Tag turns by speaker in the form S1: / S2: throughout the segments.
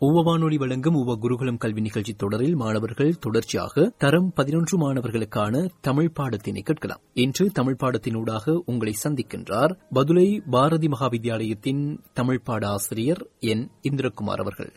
S1: உவ வானொலி வழங்கும் உவ குருகுலம் கல்வி நிகழ்ச்சி தொடரில் மாணவர்கள் தொடர்ச்சியாக தரம் பதினொன்று மாணவர்களுக்கான தமிழ் பாடத்தினை கேட்கலாம் இன்று தமிழ் பாடத்தினூடாக உங்களை சந்திக்கின்றார் பதுளை பாரதி மகாவித்யாலயத்தின் தமிழ் பாட ஆசிரியர் என் இந்திரகுமார் அவர்கள்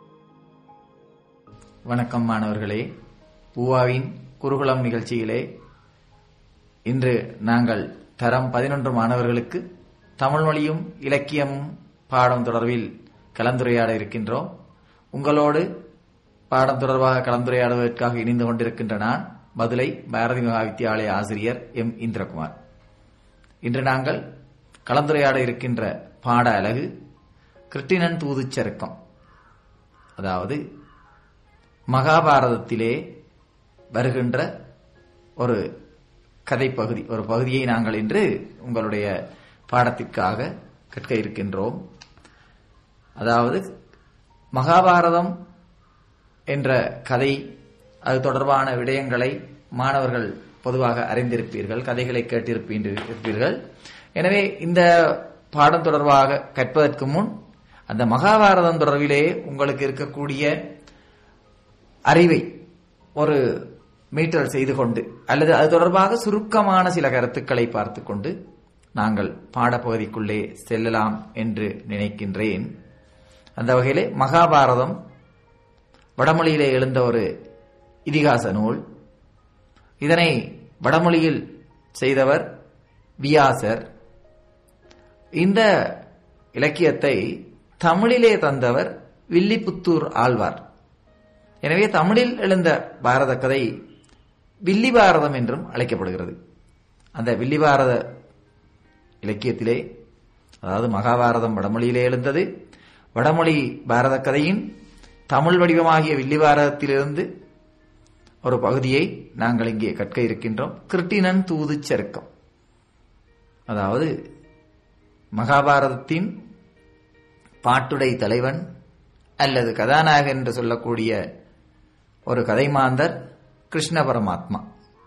S2: வணக்கம் மாணவர்களே பூவாவின் குருகுலம் நிகழ்ச்சியிலே இன்று நாங்கள் தரம் பதினொன்று மாணவர்களுக்கு தமிழ் மொழியும் இலக்கியமும் பாடம் தொடர்பில் கலந்துரையாட இருக்கின்றோம் உங்களோடு பாடம் தொடர்பாக கலந்துரையாடுவதற்காக இணைந்து கொண்டிருக்கின்ற நான் மதுரை பாரதி மகாவித்யாலய ஆசிரியர் எம் இந்திரகுமார் இன்று நாங்கள் கலந்துரையாட இருக்கின்ற பாட அலகு கிருட்டிணன் தூதுச்சருக்கம் அதாவது மகாபாரதத்திலே வருகின்ற ஒரு கதை பகுதி ஒரு பகுதியை நாங்கள் இன்று உங்களுடைய பாடத்திற்காக கற்க இருக்கின்றோம் அதாவது மகாபாரதம் என்ற கதை அது தொடர்பான விடயங்களை மாணவர்கள் பொதுவாக அறிந்திருப்பீர்கள் கதைகளை கேட்டிருப்பீர்கள் எனவே இந்த பாடம் தொடர்பாக கற்பதற்கு முன் அந்த மகாபாரதம் தொடர்பிலே உங்களுக்கு இருக்கக்கூடிய அறிவை ஒரு மீட்டர் செய்து கொண்டு அல்லது அது தொடர்பாக சுருக்கமான சில கருத்துக்களை பார்த்து கொண்டு நாங்கள் பாடப்பகுதிக்குள்ளே செல்லலாம் என்று நினைக்கின்றேன் அந்த வகையிலே மகாபாரதம் வடமொழியிலே எழுந்த ஒரு இதிகாச நூல் இதனை வடமொழியில் செய்தவர் வியாசர் இந்த இலக்கியத்தை தமிழிலே தந்தவர் வில்லிபுத்தூர் ஆழ்வார் எனவே தமிழில் எழுந்த பாரத கதை வில்லி பாரதம் என்றும் அழைக்கப்படுகிறது அந்த வில்லி பாரத இலக்கியத்திலே அதாவது மகாபாரதம் வடமொழியிலே எழுந்தது வடமொழி பாரத கதையின் தமிழ் வடிவமாகிய வில்லி பாரதத்திலிருந்து ஒரு பகுதியை நாங்கள் இங்கே கற்க இருக்கின்றோம் கிருட்டினன் தூது சருக்கம் அதாவது மகாபாரதத்தின் பாட்டுடை தலைவன் அல்லது கதாநாயகன் என்று சொல்லக்கூடிய ஒரு கதைமாந்தர் கிருஷ்ண பரமாத்மா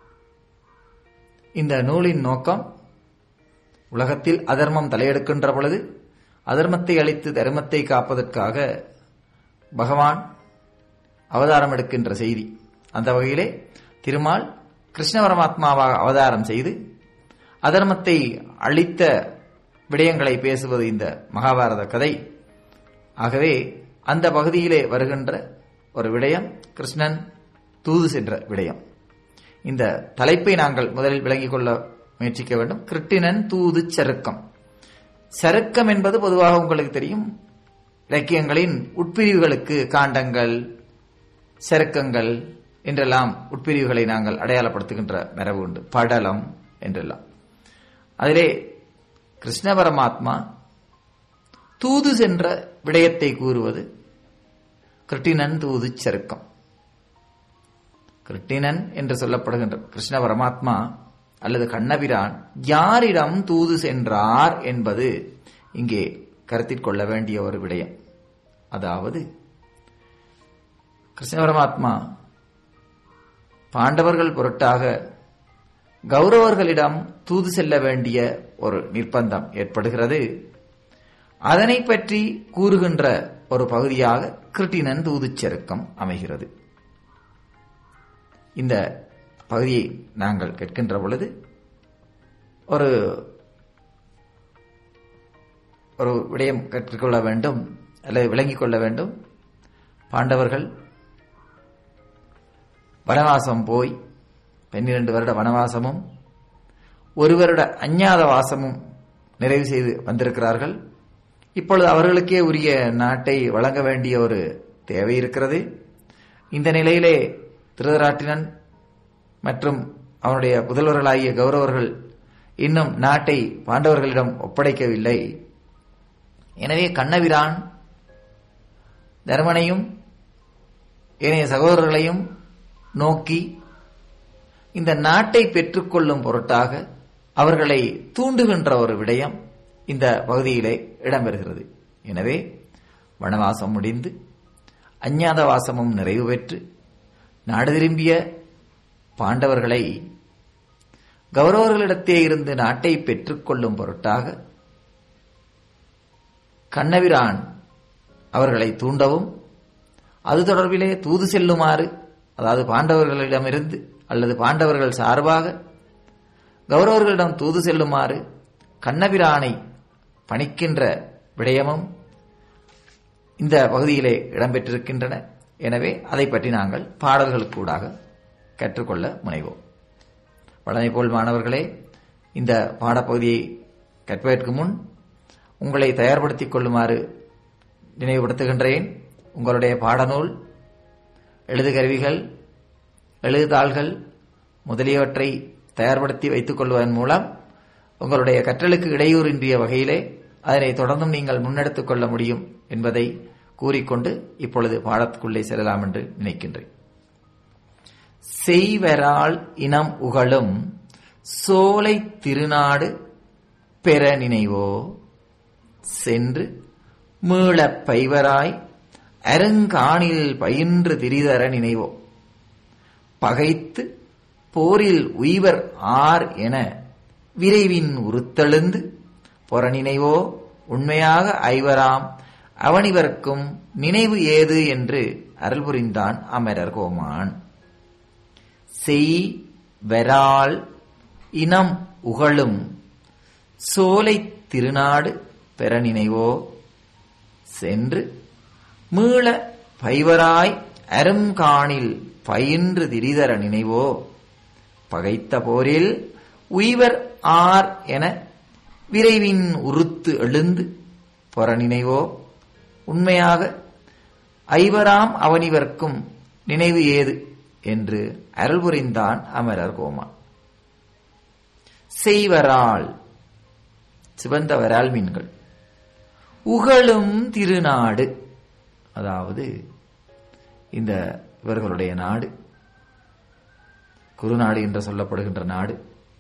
S2: இந்த நூலின் நோக்கம் உலகத்தில் அதர்மம் தலையெடுக்கின்ற பொழுது அதர்மத்தை அழித்து தர்மத்தை காப்பதற்காக பகவான் அவதாரம் எடுக்கின்ற செய்தி அந்த வகையிலே திருமால் கிருஷ்ண பரமாத்மாவாக அவதாரம் செய்து அதர்மத்தை அழித்த விடயங்களை பேசுவது இந்த மகாபாரத கதை ஆகவே அந்த பகுதியிலே வருகின்ற ஒரு விடயம் கிருஷ்ணன் தூது சென்ற விடயம் இந்த தலைப்பை நாங்கள் முதலில் விளங்கிக் கொள்ள முயற்சிக்க வேண்டும் கிருட்டினன் தூது சருக்கம் சருக்கம் என்பது பொதுவாக உங்களுக்கு தெரியும் இலக்கியங்களின் உட்பிரிவுகளுக்கு காண்டங்கள் சருக்கங்கள் என்றெல்லாம் உட்பிரிவுகளை நாங்கள் அடையாளப்படுத்துகின்ற மரபு உண்டு படலம் என்றெல்லாம் அதிலே கிருஷ்ண பரமாத்மா தூது சென்ற விடயத்தை கூறுவது கிருட்டினன் தூது சருக்கம் கிருட்டினன் என்று சொல்லப்படுகின்ற கிருஷ்ண பரமாத்மா அல்லது கண்ணபிரான் யாரிடம் தூது சென்றார் என்பது இங்கே கருத்தில் கொள்ள வேண்டிய ஒரு விடயம் அதாவது கிருஷ்ண பரமாத்மா பாண்டவர்கள் பொருட்டாக கௌரவர்களிடம் தூது செல்ல வேண்டிய ஒரு நிர்பந்தம் ஏற்படுகிறது அதனை பற்றி கூறுகின்ற ஒரு பகுதியாக கிருட்டினன் தூதுச்சருக்கம் அமைகிறது இந்த பகுதியை நாங்கள் கேட்கின்ற பொழுது ஒரு ஒரு விடயம் கற்றுக்கொள்ள வேண்டும் அல்லது விளங்கிக் கொள்ள வேண்டும் பாண்டவர்கள் வனவாசம் போய் பன்னிரண்டு வருட வனவாசமும் ஒரு வருட அஞ்ஞாத வாசமும் நிறைவு செய்து வந்திருக்கிறார்கள் இப்பொழுது அவர்களுக்கே உரிய நாட்டை வழங்க வேண்டிய ஒரு தேவை இருக்கிறது இந்த நிலையிலே திருதராட்டினன் மற்றும் அவனுடைய புதல்வர்களாகிய கௌரவர்கள் இன்னும் நாட்டை பாண்டவர்களிடம் ஒப்படைக்கவில்லை எனவே கண்ணபிரான் தர்மனையும் ஏனைய சகோதரர்களையும் நோக்கி இந்த நாட்டை பெற்றுக்கொள்ளும் பொருட்டாக அவர்களை தூண்டுகின்ற ஒரு விடயம் இந்த பகுதியிலே இடம்பெறுகிறது எனவே வனவாசம் முடிந்து அஞ்ஞாத வாசமும் நிறைவு பெற்று நாடு திரும்பிய பாண்டவர்களை கௌரவர்களிடத்தே இருந்து நாட்டை பெற்றுக்கொள்ளும் பொருட்டாக கண்ணபிரான் அவர்களை தூண்டவும் அது தொடர்பிலே தூது செல்லுமாறு அதாவது பாண்டவர்களிடமிருந்து அல்லது பாண்டவர்கள் சார்பாக கௌரவர்களிடம் தூது செல்லுமாறு கண்ணபிரானை பணிக்கின்ற விடயமும் இந்த பகுதியிலே இடம்பெற்றிருக்கின்றன எனவே அதை பற்றி நாங்கள் பாடல்களுக்கூடாக கற்றுக்கொள்ள முனைவோம் வழமை போல் மாணவர்களே இந்த பாடப்பகுதியை கற்பதற்கு முன் உங்களை தயார்படுத்திக் கொள்ளுமாறு நினைவுபடுத்துகின்றேன் உங்களுடைய பாடநூல் எழுதுகருவிகள் எழுதுதாள்கள் முதலியவற்றை தயார்படுத்தி வைத்துக் கொள்வதன் மூலம் உங்களுடைய கற்றலுக்கு இடையூறின்றிய வகையிலே அதனை தொடர்ந்தும் நீங்கள் முன்னெடுத்துக் கொள்ள முடியும் என்பதை கூறிக்கொண்டு இப்பொழுது பாடத்துக்குள்ளே செல்லலாம் என்று நினைக்கின்றேன் செய்வரால் இனம் உகழும் சோலை திருநாடு பெற நினைவோ சென்று மீளப் பைவராய் அருங்காணில் பயின்று திரிதர நினைவோ பகைத்து போரில் உய்வர் ஆர் என விரைவின் உறுத்தெழுந்து பொறநினைவோ உண்மையாக ஐவராம் அவனிவர்க்கும் நினைவு ஏது என்று அருள் புரிந்தான் அமரர் கோமான் செய் வெரால் இனம் உகழும் சோலை திருநாடு பெற நினைவோ சென்று மீள பைவராய் அருங்காணில் பயின்று திரிதர நினைவோ பகைத்த போரில் உய்வர் ஆர் என விரைவின் உறுத்து எழுந்து பொற நினைவோ உண்மையாக ஐவராம் அவனிவர்க்கும் நினைவு ஏது என்று அருள் புரிந்தான் அமரர் கோமான் செய்வரால் சிவந்த வரால் மீன்கள் உகழும் திருநாடு அதாவது இந்த இவர்களுடைய நாடு குறுநாடு என்று சொல்லப்படுகின்ற நாடு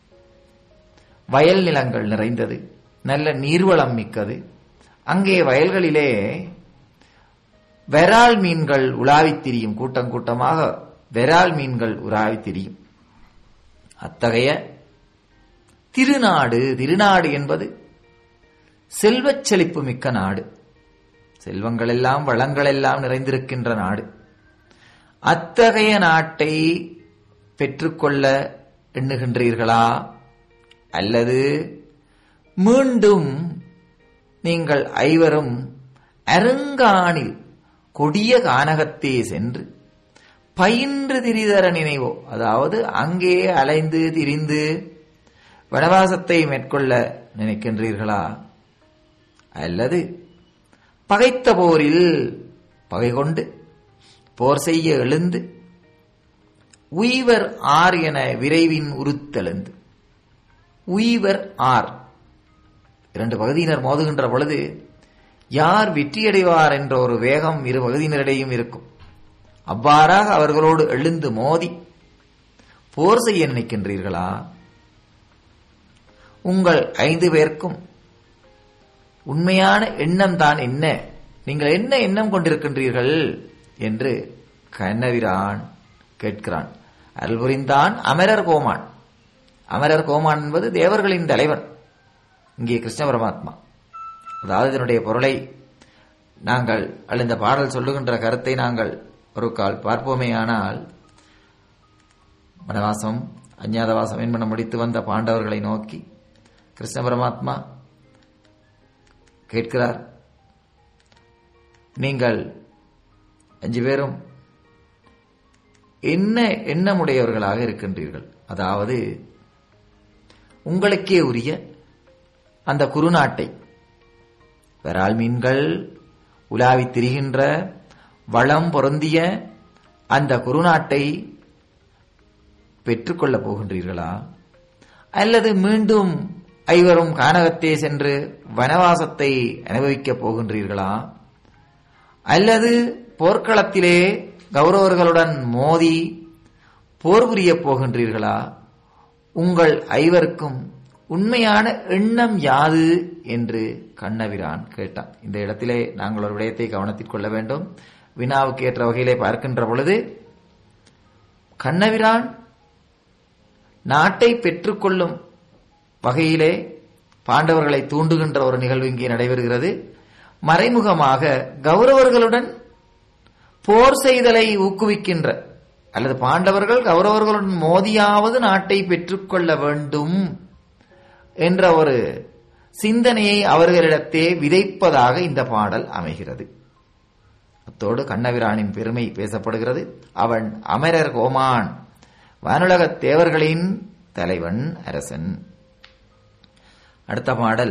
S2: வயல் நிலங்கள் நிறைந்தது நல்ல நீர்வளம் மிக்கது அங்கே வயல்களிலே வெரால் மீன்கள் உலாவித் திரியும் கூட்டம் கூட்டமாக வெரால் மீன்கள் உலாவித் திரியும் அத்தகைய திருநாடு திருநாடு என்பது செல்வச் செழிப்பு மிக்க நாடு செல்வங்கள் எல்லாம் வளங்கள் எல்லாம் நிறைந்திருக்கின்ற நாடு அத்தகைய நாட்டை பெற்றுக்கொள்ள எண்ணுகின்றீர்களா அல்லது மீண்டும் நீங்கள் ஐவரும் அருங்காணில் கொடிய கானகத்தே சென்று பயின்று திரிதர நினைவோ அதாவது அங்கே அலைந்து திரிந்து வனவாசத்தை மேற்கொள்ள நினைக்கின்றீர்களா அல்லது பகைத்த போரில் பகை கொண்டு போர் செய்ய எழுந்து உய்வர் ஆர் என விரைவின் உருத்தெழுந்து உய்வர் ஆர் இரண்டு பகுதியினர் மோதுகின்ற பொழுது யார் வெற்றியடைவார் என்ற ஒரு வேகம் இரு பகுதியினரிடையும் இருக்கும் அவ்வாறாக அவர்களோடு எழுந்து மோதி போர் செய்ய நினைக்கின்றீர்களா உங்கள் ஐந்து பேருக்கும் உண்மையான எண்ணம் தான் என்ன நீங்கள் என்ன எண்ணம் கொண்டிருக்கின்றீர்கள் என்று கண்ணவிரான் கேட்கிறான் அருள் புரிந்தான் அமரர் கோமான் அமரர் கோமான் என்பது தேவர்களின் தலைவன் இங்கே கிருஷ்ண பரமாத்மா அதாவது இதனுடைய பொருளை நாங்கள் அல்ல இந்த பாடல் சொல்லுகின்ற கருத்தை நாங்கள் ஒரு கால் பார்ப்போமே ஆனால் வனவாசம் அஞ்ஞாதவாசம் என்பன முடித்து வந்த பாண்டவர்களை நோக்கி கிருஷ்ண பரமாத்மா கேட்கிறார் நீங்கள் அஞ்சு பேரும் என்ன எண்ணமுடையவர்களாக இருக்கின்றீர்கள் அதாவது உங்களுக்கே உரிய அந்த குறுநாட்டை வரால் மீன்கள் உலாவித் திரிகின்ற வளம் பொருந்திய அந்த குறுநாட்டை பெற்றுக்கொள்ளப் போகின்றீர்களா அல்லது மீண்டும் ஐவரும் கானகத்தே சென்று வனவாசத்தை அனுபவிக்கப் போகின்றீர்களா அல்லது போர்க்களத்திலே கௌரவர்களுடன் மோதி போர் புரியப் போகின்றீர்களா உங்கள் ஐவருக்கும் உண்மையான எண்ணம் யாது என்று கண்ணவிரான் கேட்டான் இந்த இடத்திலே நாங்கள் ஒரு விடயத்தை கவனத்தில் கொள்ள வேண்டும் வினாவுக்கு ஏற்ற வகையிலே பார்க்கின்ற பொழுது கண்ணவிரான் நாட்டை பெற்றுக்கொள்ளும் வகையிலே பாண்டவர்களை தூண்டுகின்ற ஒரு நிகழ்வு இங்கே நடைபெறுகிறது மறைமுகமாக கௌரவர்களுடன் போர் செய்தலை ஊக்குவிக்கின்ற அல்லது பாண்டவர்கள் கௌரவர்களுடன் மோதியாவது நாட்டை பெற்றுக்கொள்ள வேண்டும் என்ற ஒரு சிந்தனையை அவர்களிடத்தே விதைப்பதாக இந்த பாடல் அமைகிறது அத்தோடு கண்ணபிரானின் பெருமை பேசப்படுகிறது அவன் அமரர் கோமான் வானுலகத் தேவர்களின் தலைவன் அரசன் அடுத்த பாடல்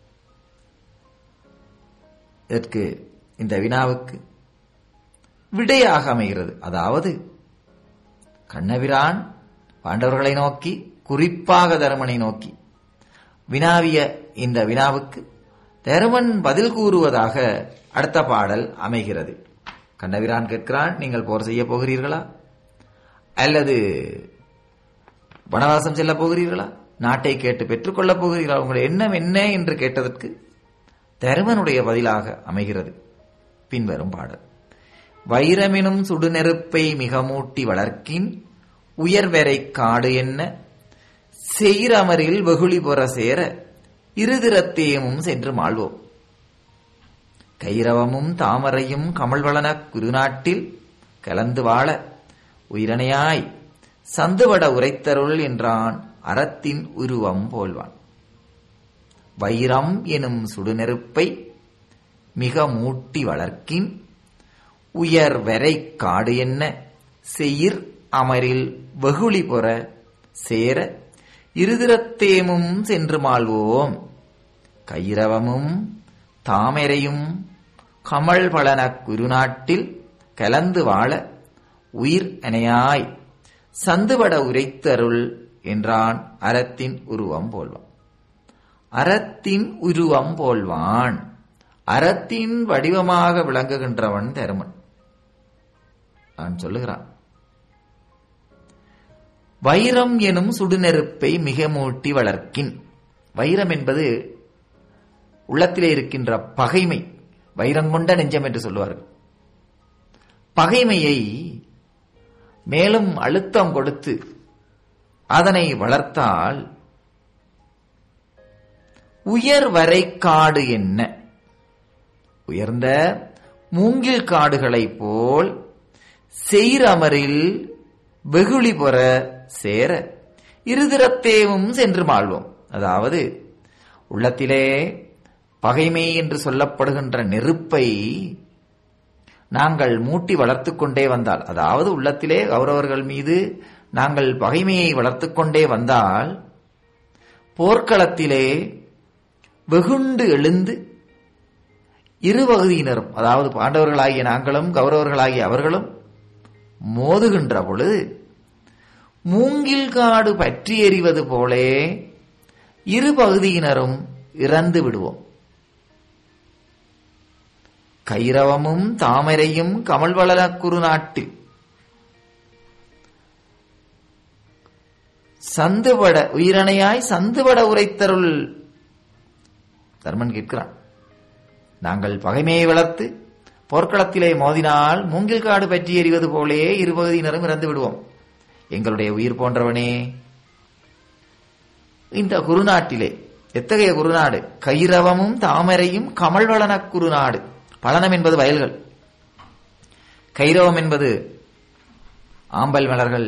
S2: இதற்கு இந்த வினாவுக்கு விடையாக அமைகிறது அதாவது கண்ணபிரான் பாண்டவர்களை நோக்கி குறிப்பாக தருமனை நோக்கி வினாவிய இந்த வினாவுக்கு தருமன் பதில் கூறுவதாக அடுத்த பாடல் அமைகிறது கண்ணபிரான் கேட்கிறான் நீங்கள் போர் செய்ய போகிறீர்களா அல்லது வனவாசம் செல்ல போகிறீர்களா நாட்டை கேட்டு பெற்றுக்கொள்ளப் போகிறீர்களா உங்கள் எண்ணம் என்ன என்று கேட்டதற்கு தருமனுடைய பதிலாக அமைகிறது பின்வரும் பாடல் வைரமெனும் சுடுநெருப்பை மிக மூட்டி வளர்க்கின் உயர்வரை காடு என்ன செய்ரமரில் வெகுளி பொற சேர இருதிரத்தேமும் சென்று மாழ்வோம் கைரவமும் தாமரையும் கமழ்வளன குருநாட்டில் கலந்து வாழ உயிரணையாய் சந்துவட உரைத்தருள் என்றான் அறத்தின் உருவம் போல்வான் வைரம் எனும் சுடுநெருப்பை மிக மூட்டி வளர்க்கின் உயர் வரை காடு என்ன செயிர் அமரில் வெகுளி பொற சேர இருதிரத்தேமும் சென்று மாழ்வோம் கைரவமும் தாமரையும் கமல் பலன குருநாட்டில் கலந்து வாழ உயிர் அணையாய் சந்துபட உரைத்தருள் என்றான் அறத்தின் உருவம் போல்வான் அறத்தின் உருவம் போல்வான் அறத்தின் வடிவமாக விளங்குகின்றவன் தருமன் நான் சொல்லுகிறான் வைரம் எனும் சுடுநெருப்பை மிக மூட்டி வளர்க்கின் வைரம் என்பது உள்ளத்திலே இருக்கின்ற பகைமை வைரங்கொண்ட நெஞ்சம் என்று சொல்லுவார்கள் பகைமையை மேலும் அழுத்தம் கொடுத்து அதனை வளர்த்தால் உயர் வரை காடு என்ன உயர்ந்த மூங்கில் காடுகளைப் போல் செய்ரமரில் வெகுளி பொற சேர இருதிரத்தேவும் சென்று மாழ்வோம் அதாவது உள்ளத்திலே பகைமை என்று சொல்லப்படுகின்ற நெருப்பை நாங்கள் மூட்டி வளர்த்து கொண்டே வந்தால் அதாவது உள்ளத்திலே கௌரவர்கள் மீது நாங்கள் பகைமையை வளர்த்து கொண்டே வந்தால் போர்க்களத்திலே வெகுண்டு எழுந்து இரு பகுதியினரும் அதாவது பாண்டவர்களாகிய நாங்களும் கௌரவர்களாகிய அவர்களும் மோதுகின்ற பொழுது மூங்கில் காடு பற்றி எறிவது போலே இரு பகுதியினரும் இறந்து விடுவோம் கைரவமும் தாமரையும் கமல் வளர குறுநாட்டில் சந்துபட உயிரணையாய் சந்துபட உரைத்தருள் தர்மன் கேட்கிறான் நாங்கள் பகைமையை வளர்த்து போர்க்களத்திலே மோதினால் மூங்கில் காடு பற்றி எறிவது போலே இருபகுதியினரும் இறந்து விடுவோம் எங்களுடைய உயிர் போன்றவனே இந்த குருநாட்டிலே எத்தகைய குருநாடு கைரவமும் தாமரையும் கமல்வளன குருநாடு பழனம் என்பது வயல்கள் கைரவம் என்பது ஆம்பல் மலர்கள்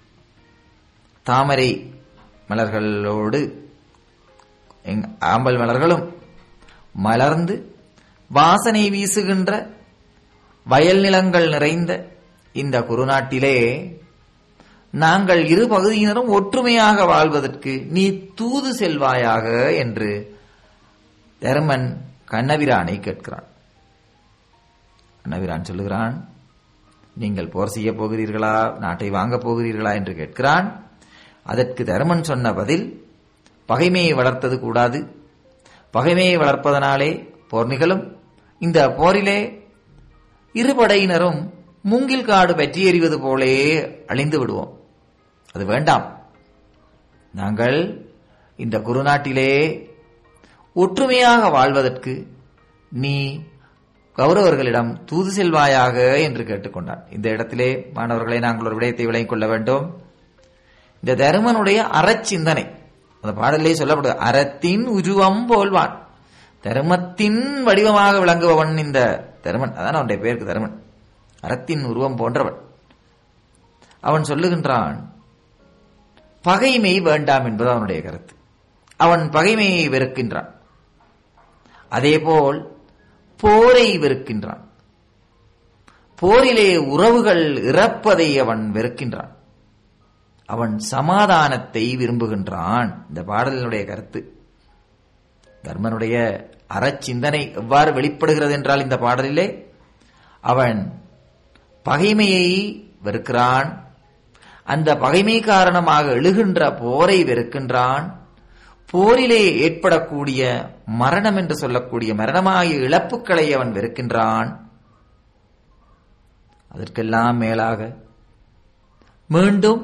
S2: தாமரை மலர்களோடு ஆம்பல் மலர்களும் மலர்ந்து வாசனை வீசுகின்ற வயல் நிலங்கள் நிறைந்த இந்த குருநாட்டிலே நாங்கள் இரு பகுதியினரும் ஒற்றுமையாக வாழ்வதற்கு நீ தூது செல்வாயாக என்று தர்மன் கண்ணபிரானை கேட்கிறான் கண்ணபிரான் சொல்லுகிறான் நீங்கள் போர் செய்ய போகிறீர்களா நாட்டை வாங்கப் போகிறீர்களா என்று கேட்கிறான் அதற்கு தர்மன் சொன்ன பதில் பகைமையை வளர்த்தது கூடாது பகைமையை வளர்ப்பதனாலே போர் நிகழும் இந்த போரிலே இரு படையினரும் மூங்கில் காடு பற்றி எறிவது போலே அழிந்து விடுவோம் அது வேண்டாம் நாங்கள் இந்த குருநாட்டிலே ஒற்றுமையாக வாழ்வதற்கு நீ கௌரவர்களிடம் தூது செல்வாயாக என்று கேட்டுக்கொண்டான் இந்த இடத்திலே மாணவர்களை நாங்கள் ஒரு விடயத்தை விளங்கிக் கொள்ள வேண்டும் இந்த தருமனுடைய அறச்சிந்தனை அந்த பாடலே சொல்லப்படுது அறத்தின் உருவம் போல்வான் தர்மத்தின் வடிவமாக விளங்குபவன் இந்த தருமன் அதான் அவனுடைய பேருக்கு தருமன் அறத்தின் உருவம் போன்றவன் அவன் சொல்லுகின்றான் பகைமை வேண்டாம் என்பது அவனுடைய கருத்து அவன் பகைமையை வெறுக்கின்றான் அதேபோல் போரை வெறுக்கின்றான் போரிலே உறவுகள் இறப்பதை அவன் வெறுக்கின்றான் அவன் சமாதானத்தை விரும்புகின்றான் இந்த பாடலினுடைய கருத்து தர்மனுடைய அறச்சிந்தனை எவ்வாறு வெளிப்படுகிறது என்றால் இந்த பாடலிலே அவன் பகைமையை வெறுக்கிறான் அந்த பகைமை காரணமாக எழுகின்ற போரை வெறுக்கின்றான் போரிலே ஏற்படக்கூடிய மரணம் என்று சொல்லக்கூடிய மரணமாகிய இழப்புக்களை அவன் வெறுக்கின்றான் அதற்கெல்லாம் மேலாக மீண்டும்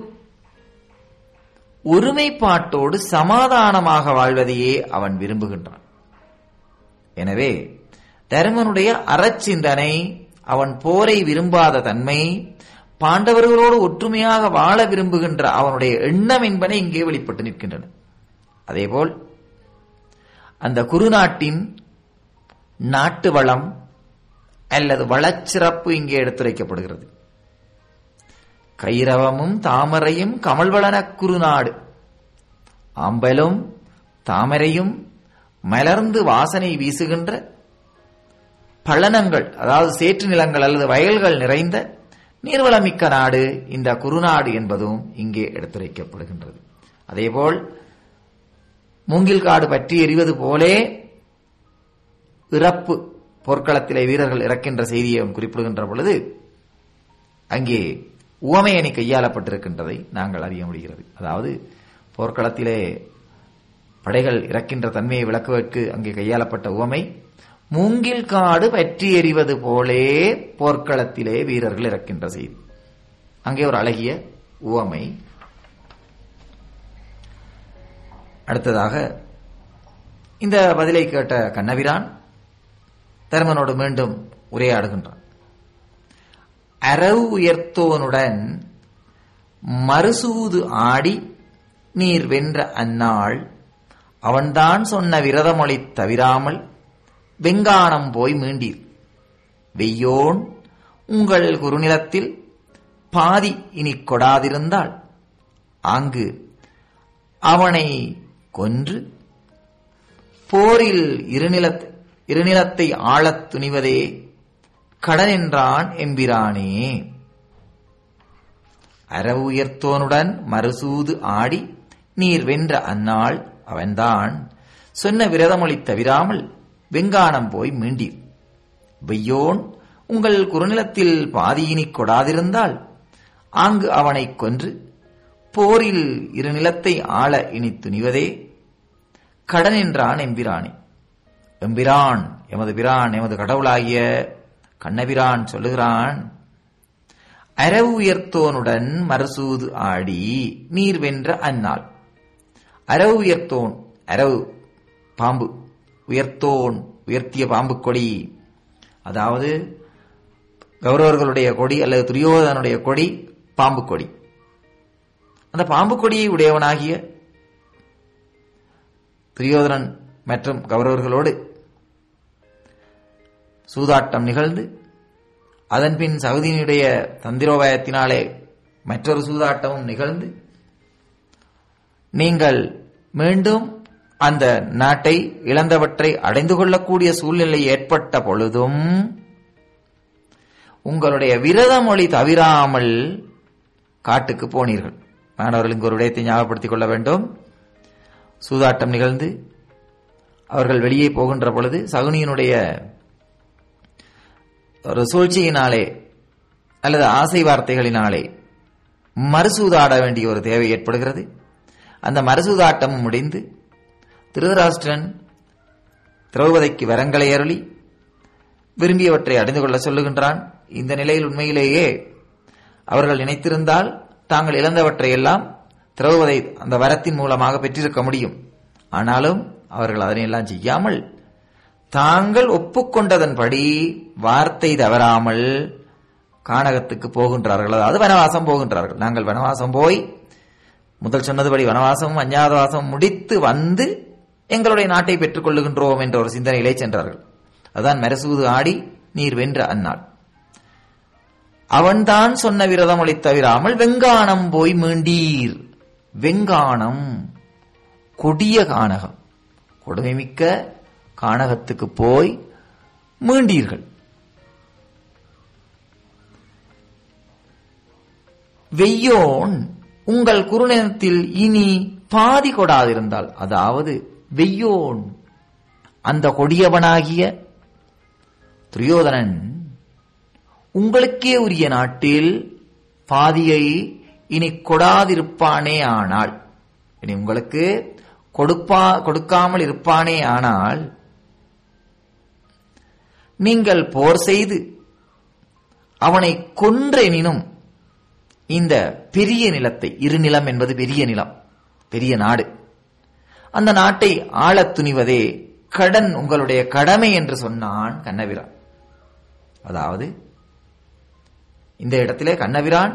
S2: ஒருமைப்பாட்டோடு சமாதானமாக வாழ்வதையே அவன் விரும்புகின்றான் எனவே தருமனுடைய அறச்சிந்தனை அவன் போரை விரும்பாத தன்மை பாண்டவர்களோடு ஒற்றுமையாக வாழ விரும்புகின்ற அவனுடைய எண்ணம் என்பன இங்கே வெளிப்பட்டு நிற்கின்றன அதேபோல் அந்த குருநாட்டின் நாட்டு வளம் அல்லது வளச்சிறப்பு இங்கே எடுத்துரைக்கப்படுகிறது கைரவமும் தாமரையும் கமல்வளன குறுநாடு ஆம்பலும் தாமரையும் மலர்ந்து வாசனை வீசுகின்ற பள்ளனங்கள் அதாவது சேற்று நிலங்கள் அல்லது வயல்கள் நிறைந்த நீர்வளமிக்க நாடு இந்த குறுநாடு என்பதும் இங்கே எடுத்துரைக்கப்படுகின்றது அதேபோல் மூங்கில் காடு பற்றி எறிவது போலே இறப்பு போர்க்களத்திலே வீரர்கள் இறக்கின்ற செய்தியை குறிப்பிடுகின்ற பொழுது அங்கே உவமை அணி கையாளப்பட்டிருக்கின்றதை நாங்கள் அறிய முடிகிறது அதாவது போர்க்களத்திலே படைகள் இறக்கின்ற தன்மையை விளக்குவதற்கு அங்கே கையாளப்பட்ட உவமை மூங்கில் காடு பற்றி எறிவது போலே போர்க்களத்திலே வீரர்கள் இறக்கின்ற செய்தி அங்கே ஒரு அழகிய உவமை அடுத்ததாக இந்த பதிலை கேட்ட கண்ணபிரான் தருமனோடு மீண்டும் உரையாடுகின்றான் அரவு உயர்த்தோனுடன் மறுசூது ஆடி நீர் வென்ற அந்நாள் அவன்தான் சொன்ன விரதமொழி தவிராமல் வெங்கானம் போய் மீண்டீர் வெய்யோன் உங்கள் குறுநிலத்தில் பாதி இனி கொடாதிருந்தால் அங்கு அவனை கொன்று போரில் இருநிலத் இருநிலத்தை ஆளத் துணிவதே கடன் என்றான் எம்பிரானே அரவு உயர்த்தோனுடன் மறுசூது ஆடி நீர் வென்ற அந்நாள் அவன்தான் சொன்ன விரதமொழி தவிராமல் வெங்கானம் போய் மீண்டீர் வெய்யோன் உங்கள் குறுநிலத்தில் பாதியினிக் கொடாதிருந்தால் ஆங்கு அவனைக் கொன்று போரில் இரு நிலத்தை ஆள இனி துணிவதே கடன் என்றான் எம்பிரானே எம்பிரான் எமது பிரான் எமது கடவுளாகிய கண்ணபிரான் சொல்லுகிறான் அரவு உயர்த்தோனுடன் மறுசூது ஆடி நீர் வென்ற அந்நாள் அரவு உயர்த்தோன் அரவு பாம்பு உயர்த்தோன் உயர்த்திய பாம்பு கொடி அதாவது கௌரவர்களுடைய கொடி அல்லது துரியோதனுடைய கொடி பாம்பு கொடி அந்த பாம்பு கொடியை உடையவனாகிய துரியோதனன் மற்றும் கௌரவர்களோடு சூதாட்டம் நிகழ்ந்து அதன்பின் சகுதியினுடைய தந்திரோபாயத்தினாலே மற்றொரு சூதாட்டமும் நிகழ்ந்து நீங்கள் மீண்டும் அந்த நாட்டை இழந்தவற்றை அடைந்து கொள்ளக்கூடிய சூழ்நிலை ஏற்பட்ட பொழுதும் உங்களுடைய விரத மொழி தவிராமல் காட்டுக்கு போனீர்கள் மாணவர்கள் இங்கு ஒரு விடயத்தை ஞாபகப்படுத்திக் கொள்ள வேண்டும் சூதாட்டம் நிகழ்ந்து அவர்கள் வெளியே போகின்ற பொழுது சகுனியினுடைய ஒரு சூழ்ச்சியினாலே அல்லது ஆசை வார்த்தைகளினாலே மறுசூதாட வேண்டிய ஒரு தேவை ஏற்படுகிறது அந்த மறுசூதாட்டம் முடிந்து திருதராஷ்டிரன் திரௌபதிக்கு வரங்களை அருளி விரும்பியவற்றை அடைந்து கொள்ள சொல்லுகின்றான் இந்த நிலையில் உண்மையிலேயே அவர்கள் நினைத்திருந்தால் தாங்கள் இழந்தவற்றை எல்லாம் திரௌபதை அந்த வரத்தின் மூலமாக பெற்றிருக்க முடியும் ஆனாலும் அவர்கள் அதனையெல்லாம் செய்யாமல் தாங்கள் ஒப்புக்கொண்டதன்படி வார்த்தை தவறாமல் கானகத்துக்கு போகின்றார்கள் அதாவது வனவாசம் போகின்றார்கள் நாங்கள் வனவாசம் போய் முதல் சொன்னதுபடி வனவாசமும் அஞ்ஞாதவாசம் முடித்து வந்து எங்களுடைய நாட்டை பெற்றுக் கொள்ளுகின்றோம் என்ற ஒரு சிந்தனையிலே சென்றார்கள் அதுதான் மெரசூது ஆடி நீர் வென்ற அந்நாள் அவன்தான் சொன்ன விரதமொழி தவிராமல் வெங்கானம் போய் மீண்டீர் வெங்கானம் கொடிய கானகம் கொடுமைமிக்க கானகத்துக்கு போய் மீண்டீர்கள் வெய்யோன் உங்கள் குருநேரத்தில் இனி பாதி கொடாதிருந்தால் அதாவது வெய்யோன் அந்த கொடியவனாகிய துரியோதனன் உங்களுக்கே உரிய நாட்டில் பாதியை இனி கொடாதிருப்பானே ஆனால் இனி உங்களுக்கு கொடுப்பா கொடுக்காமல் இருப்பானே ஆனால் நீங்கள் போர் செய்து அவனை கொன்றெனினும் இந்த பெரிய நிலத்தை இருநிலம் என்பது பெரிய நிலம் பெரிய நாடு அந்த நாட்டை ஆளத் துணிவதே கடன் உங்களுடைய கடமை என்று சொன்னான் கண்ணபிரான் அதாவது இந்த இடத்திலே கண்ணபிரான்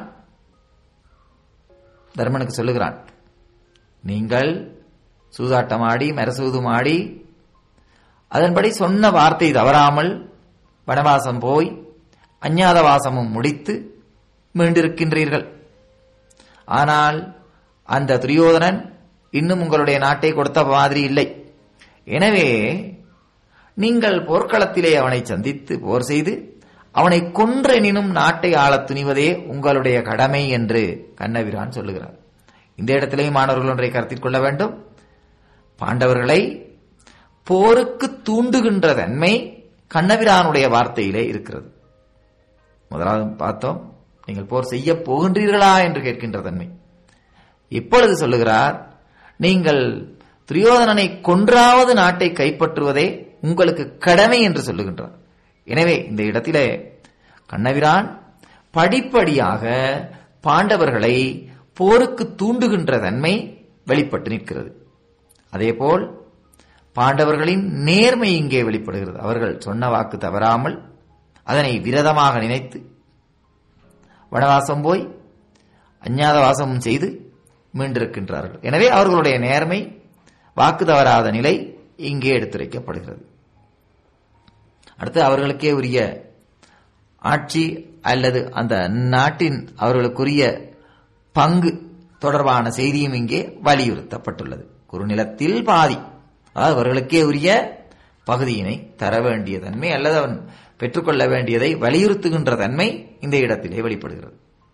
S2: தர்மனுக்கு சொல்லுகிறான் நீங்கள் சூதாட்டமாடி மரசூதுமாடி அதன்படி சொன்ன வார்த்தை தவறாமல் வனவாசம் போய் அஞ்ஞாத வாசமும் முடித்து மீண்டிருக்கின்றீர்கள் ஆனால் அந்த துரியோதனன் இன்னும் உங்களுடைய நாட்டை கொடுத்த மாதிரி இல்லை எனவே நீங்கள் போர்க்களத்திலே அவனை சந்தித்து போர் செய்து அவனை கொன்றெனினும் நாட்டை ஆளத் துணிவதே உங்களுடைய கடமை என்று கண்ணபிரான் சொல்லுகிறார் இந்த இடத்திலேயும் மாணவர்கள் ஒன்றை கருத்தில் கொள்ள வேண்டும் பாண்டவர்களை போருக்கு தூண்டுகின்ற தன்மை கண்ணபிரானுடைய வார்த்தையிலே இருக்கிறது முதலாவது பார்த்தோம் நீங்கள் போர் செய்ய போகின்றீர்களா என்று கேட்கின்ற தன்மை இப்பொழுது சொல்லுகிறார் நீங்கள் துரியோதனனை கொன்றாவது நாட்டை கைப்பற்றுவதே உங்களுக்கு கடமை என்று சொல்லுகின்றார் எனவே இந்த இடத்திலே கண்ணபிரான் படிப்படியாக பாண்டவர்களை போருக்கு தூண்டுகின்ற தன்மை வெளிப்பட்டு நிற்கிறது அதேபோல் பாண்டவர்களின் நேர்மை இங்கே வெளிப்படுகிறது அவர்கள் சொன்ன வாக்கு தவறாமல் அதனை விரதமாக நினைத்து வனவாசம் போய் அஞ்ஞாத வாசமும் செய்து மீண்டிருக்கின்றார்கள் எனவே அவர்களுடைய நேர்மை வாக்கு தவறாத நிலை இங்கே எடுத்துரைக்கப்படுகிறது அடுத்து அவர்களுக்கே உரிய ஆட்சி அல்லது அந்த நாட்டின் அவர்களுக்குரிய பங்கு தொடர்பான செய்தியும் இங்கே வலியுறுத்தப்பட்டுள்ளது குறுநிலத்தில் பாதி அதாவது அவர்களுக்கே உரிய பகுதியினை தர வேண்டிய தன்மை அல்லது அவன் பெற்றுக்கொள்ள வேண்டியதை வலியுறுத்துகின்ற தன்மை இந்த இடத்திலே வெளிப்படுகிறது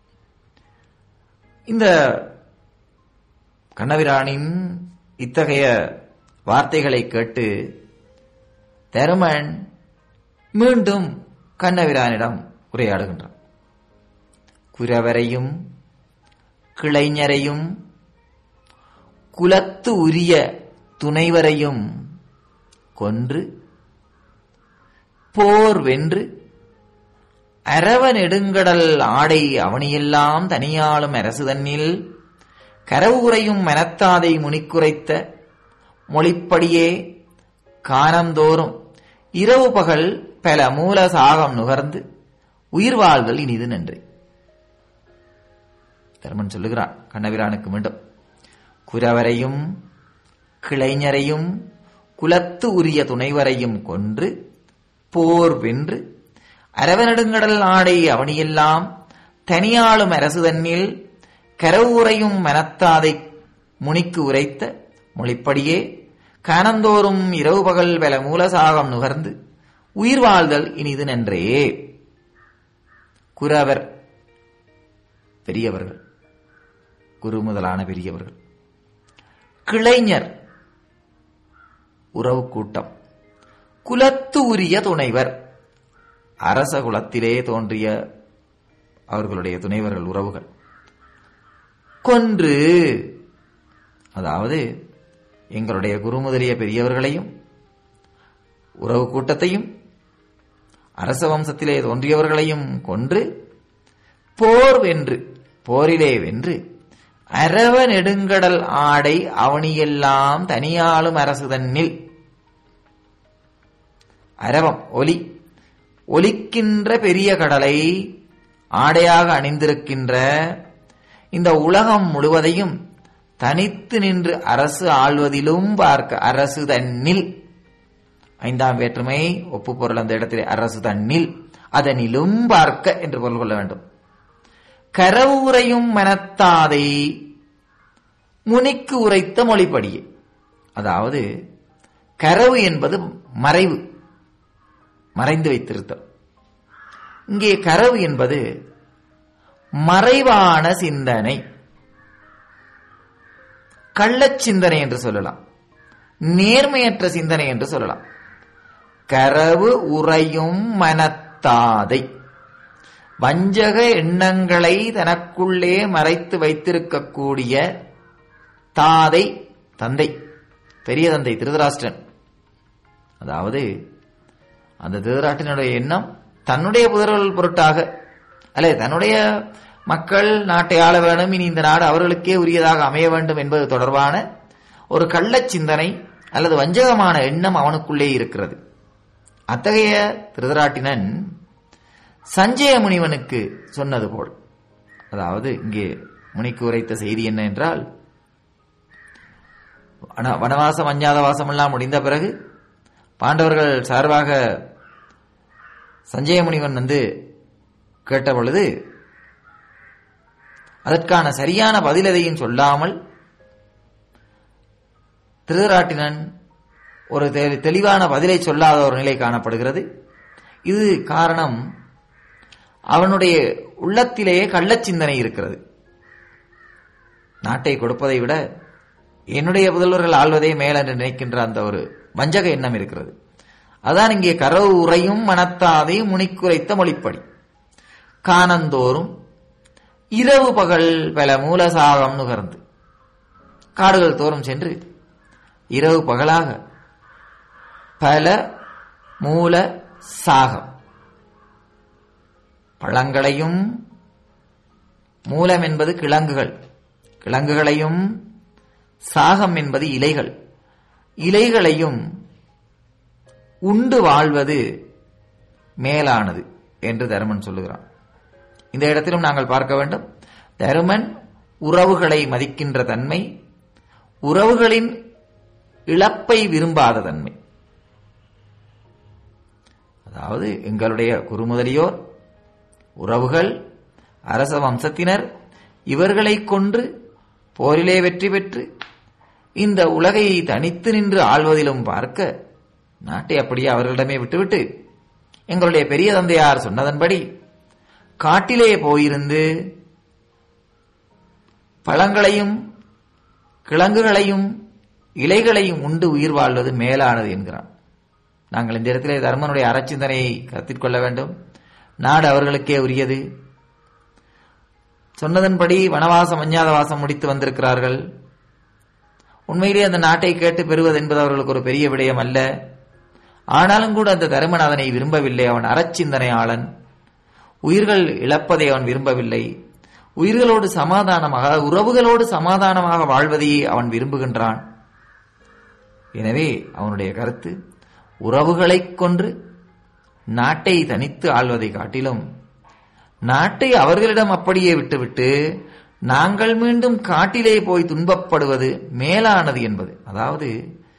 S2: இந்த கண்ணபிரானின் இத்தகைய வார்த்தைகளை கேட்டு தருமன் மீண்டும் கண்ணபிரானிடம் உரையாடுகின்றான் குரவரையும் கிளைஞரையும் குலத்து உரிய துணைவரையும் கொன்று போர் வென்று அரவ நெடுங்கடல் ஆடை அவனியெல்லாம் தனியாளும் அரசு தன்னில் கரவுரையும் மனத்தாதை முனிக்குரைத்த மொழிப்படியே காணந்தோறும் இரவு பகல் பல மூல சாகம் நுகர்ந்து உயிர் வாழ்தல் இனிது நன்றி தர்மன் சொல்லுகிறான் கண்ணபிரானுக்கு மீண்டும் குரவரையும் கிளைஞரையும் குலத்து உரிய துணைவரையும் கொன்று போர் வென்று அரவநெடுங்கடல் ஆடை அவனியெல்லாம் தனியாளும் அரசு தன்னில் கரவுரையும் மனத்தாதை முனிக்கு உரைத்த மொழிப்படியே காணந்தோறும் இரவு பகல் வெல மூலசாகம் நுகர்ந்து உயிர் வாழ்தல் இனிது நன்றே குரவர் பெரியவர்கள் குரு முதலான பெரியவர்கள் கிளைஞர் உறவு கூட்டம் குலத்து உரிய துணைவர் அரச குலத்திலே தோன்றிய அவர்களுடைய துணைவர்கள் உறவுகள் கொன்று அதாவது எங்களுடைய குரு முதலிய பெரியவர்களையும் உறவு கூட்டத்தையும் அரச வம்சத்திலே தோன்றியவர்களையும் கொன்று போர் வென்று போரிலே வென்று அரவ நெடுங்கடல் ஆடை அவனியெல்லாம் தனியாளும் அரசு தன்னில் அரவம் ஒலி ஒலிக்கின்ற பெரிய கடலை ஆடையாக அணிந்திருக்கின்ற இந்த உலகம் முழுவதையும் தனித்து நின்று அரசு ஆள்வதிலும் பார்க்க அரசு தன்னில் ஐந்தாம் வேற்றுமை ஒப்பு பொருள் அந்த இடத்திலே அரசு தன்னில் அதனிலும் பார்க்க என்று பொருள் கொள்ள வேண்டும் கரவுரையும் மனத்தாதை முனிக்கு உரைத்த மொழிப்படியே அதாவது கரவு என்பது மறைவு மறைந்து வைத்திருத்தல் இங்கே கரவு என்பது மறைவான சிந்தனை கள்ளச் சிந்தனை என்று சொல்லலாம் நேர்மையற்ற சிந்தனை என்று சொல்லலாம் கரவு உறையும் மனத்தாதை வஞ்சக எண்ணங்களை தனக்குள்ளே மறைத்து வைத்திருக்கக்கூடிய தாதை தந்தை பெரிய தந்தை திருதராஷ்டிரன் அதாவது அந்த திருதராட்டினுடைய எண்ணம் தன்னுடைய புதர்கள் பொருட்டாக அல்ல தன்னுடைய மக்கள் நாட்டை ஆள வேண்டும் இனி இந்த நாடு அவர்களுக்கே உரியதாக அமைய வேண்டும் என்பது தொடர்பான ஒரு கள்ளச் சிந்தனை அல்லது வஞ்சகமான எண்ணம் அவனுக்குள்ளே இருக்கிறது அத்தகைய திருதராட்டினன் சஞ்சய முனிவனுக்கு சொன்னது போல் அதாவது இங்கே முனிக்கு உரைத்த செய்தி என்ன என்றால் வன- வனவாசம் அஞ்ஞாதவாசம் எல்லாம் முடிந்த பிறகு பாண்டவர்கள் சார்பாக சஞ்சய முனிவன் வந்து கேட்ட பொழுது அதற்கான சரியான பதில் எதையும் சொல்லாமல் திருதராட்டினன் ஒரு தெ- தெளிவான பதிலை சொல்லாத ஒரு நிலை காணப்படுகிறது இது காரணம் அவனுடைய உள்ளத்திலேயே கள்ளச் சிந்தனை இருக்கிறது நாட்டை கொடுப்பதை விட என்னுடைய புதல்வர்கள் ஆள்வதே மேல் என்று நினைக்கின்ற அந்த ஒரு வஞ்சக எண்ணம் இருக்கிறது அதான் இங்கே கரவு உறையும் மனத்தாதை முனிக்குரைத்த மொழிப்படி காணந்தோறும் இரவு பகல் பல மூலசாகம் நுகர்ந்து காடுகள் தோறும் சென்று இரவு பகலாக பல மூல சாகம் பழங்களையும் மூலம் என்பது கிழங்குகள் கிழங்குகளையும் சாகம் என்பது இலைகள் இலைகளையும் உண்டு வாழ்வது மேலானது என்று தருமன் சொல்லுகிறான் இந்த இடத்திலும் நாங்கள் பார்க்க வேண்டும் தருமன் உறவுகளை மதிக்கின்ற தன்மை உறவுகளின் இழப்பை விரும்பாத தன்மை அதாவது எங்களுடைய குருமுதலியோர் உறவுகள் அரச வம்சத்தினர் இவர்களை கொன்று போரிலே வெற்றி பெற்று இந்த உலகை தனித்து நின்று ஆள்வதிலும் பார்க்க நாட்டை அப்படியே அவர்களிடமே விட்டுவிட்டு எங்களுடைய பெரிய தந்தையார் சொன்னதன்படி காட்டிலே போயிருந்து பழங்களையும் கிழங்குகளையும் இலைகளையும் உண்டு உயிர் வாழ்வது மேலானது என்கிறான் நாங்கள் இந்த இடத்திலே தர்மனுடைய அறச்சிந்தனையை கருத்தில் கொள்ள வேண்டும் நாடு அவர்களுக்கே உரியது சொன்னதன்படி வனவாசம் அஞ்ஞாத வாசம் முடித்து வந்திருக்கிறார்கள் உண்மையிலே அந்த நாட்டை கேட்டு பெறுவது என்பது அவர்களுக்கு ஒரு பெரிய விடயம் அல்ல ஆனாலும் கூட அந்த தருமன் அதனை விரும்பவில்லை அவன் அறச்சிந்தனையாளன் உயிர்கள் இழப்பதை அவன் விரும்பவில்லை உயிர்களோடு சமாதானமாக உறவுகளோடு சமாதானமாக வாழ்வதையே அவன் விரும்புகின்றான் எனவே அவனுடைய கருத்து உறவுகளைக் கொன்று நாட்டை தனித்து ஆள்வதை காட்டிலும் நாட்டை அவர்களிடம் அப்படியே விட்டுவிட்டு நாங்கள் மீண்டும் காட்டிலே போய் துன்பப்படுவது மேலானது என்பது அதாவது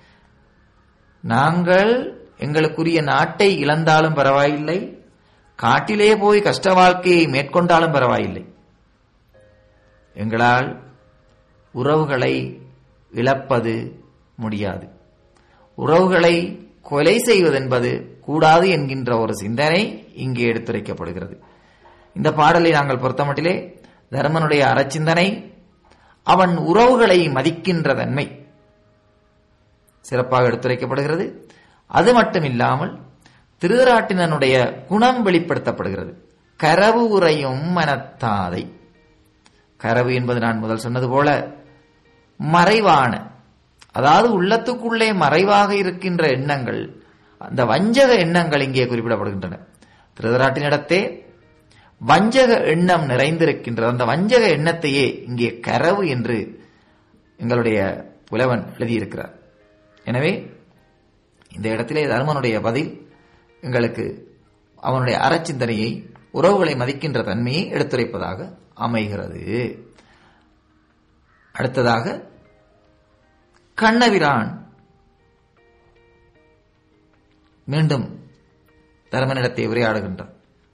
S2: நாங்கள் எங்களுக்குரிய நாட்டை இழந்தாலும் பரவாயில்லை காட்டிலே போய் கஷ்ட வாழ்க்கையை மேற்கொண்டாலும் பரவாயில்லை எங்களால் உறவுகளை இழப்பது முடியாது உறவுகளை கொலை செய்வதென்பது கூடாது என்கின்ற ஒரு சிந்தனை இங்கே எடுத்துரைக்கப்படுகிறது இந்த பாடலை நாங்கள் பொறுத்தமட்டிலே தர்மனுடைய அறச்சிந்தனை அவன் உறவுகளை மதிக்கின்ற தன்மை சிறப்பாக எடுத்துரைக்கப்படுகிறது அது மட்டுமில்லாமல் திருதராட்டினனுடைய குணம் வெளிப்படுத்தப்படுகிறது கரவு உறையும் மனத்தாதை கரவு என்பது நான் முதல் சொன்னது போல மறைவான அதாவது உள்ளத்துக்குள்ளே மறைவாக இருக்கின்ற எண்ணங்கள் அந்த வஞ்சக எண்ணங்கள் இங்கே குறிப்பிடப்படுகின்றன திருதராட்டினிடத்தே வஞ்சக எண்ணம் நிறைந்திருக்கின்றது அந்த வஞ்சக எண்ணத்தையே இங்கே கரவு என்று எங்களுடைய புலவன் எழுதியிருக்கிறார் எனவே இந்த இடத்திலே தர்மனுடைய பதில் எங்களுக்கு அவனுடைய அறச்சிந்தனையை உறவுகளை மதிக்கின்ற தன்மையை எடுத்துரைப்பதாக அமைகிறது அடுத்ததாக கண்ணவிரான் மீண்டும் தர்மனிடத்தை உரையாடுகின்றான்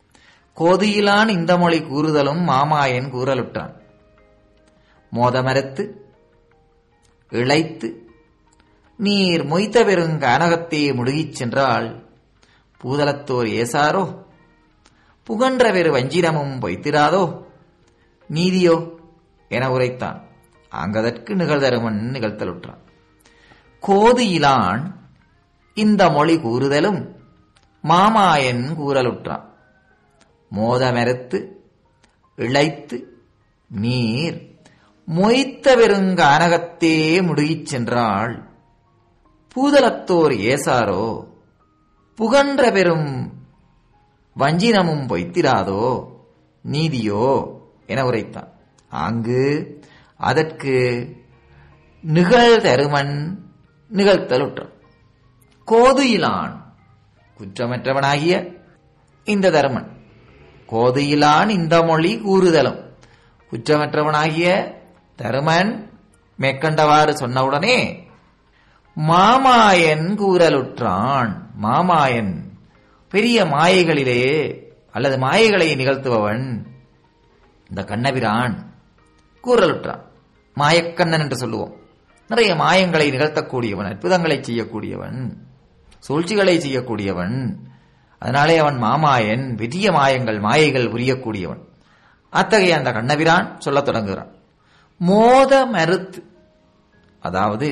S2: கோதியிலான் இந்த மொழி கூறுதலும் மாமாயன் கூறலுற்றான் மோதமரத்து இழைத்து நீர் மொய்த்த பெருங்க அனகத்தே முடுகிச் சென்றால் பூதலத்தோர் ஏசாரோ புகன்ற வெறு வஞ்சிரமும் பொய்த்திராதோ நீதியோ என உரைத்தான் அங்கதற்கு நிகழ்தருமன் நிகழ்த்தலுற்றான் கோது இலான் இந்த மொழி கூறுதலும் மாமாயன் கூறலுற்றான் மோதமெருத்து இழைத்து நீர் மொய்த்த வெறுங்க அனகத்தே முடுகிச் சென்றாள் பூதலத்தோர் ஏசாரோ புகன்ற பெரும் வஞ்சினமும் பொய்த்திராதோ நீதியோ என உரைத்தான் அங்கு அதற்கு நிகழ்தருமன் நிகழ்த்தலுற்றான் கோதுயிலான் குற்றமற்றவனாகிய இந்த தருமன் கோதுயிலான் இந்த மொழி கூறுதலும் குற்றமற்றவனாகிய தருமன் மேற்கண்டவாறு சொன்னவுடனே மாமாயன் கூறலுற்றான் மாமாயன் பெரிய மாயைகளிலே அல்லது மாயைகளை நிகழ்த்துபவன் இந்த கண்ணபிரான் கூறலுற்றான் மாயக்கண்ணன் என்று சொல்லுவோம் நிறைய மாயங்களை நிகழ்த்தக்கூடியவன் அற்புதங்களை செய்யக்கூடியவன் சூழ்ச்சிகளை செய்யக்கூடியவன் அதனாலே அவன் மாமாயன் பெரிய மாயங்கள் மாயைகள் புரியக்கூடியவன் அத்தகைய அந்த கண்ணபிரான் சொல்லத் தொடங்குகிறான் மோத மறுத்து அதாவது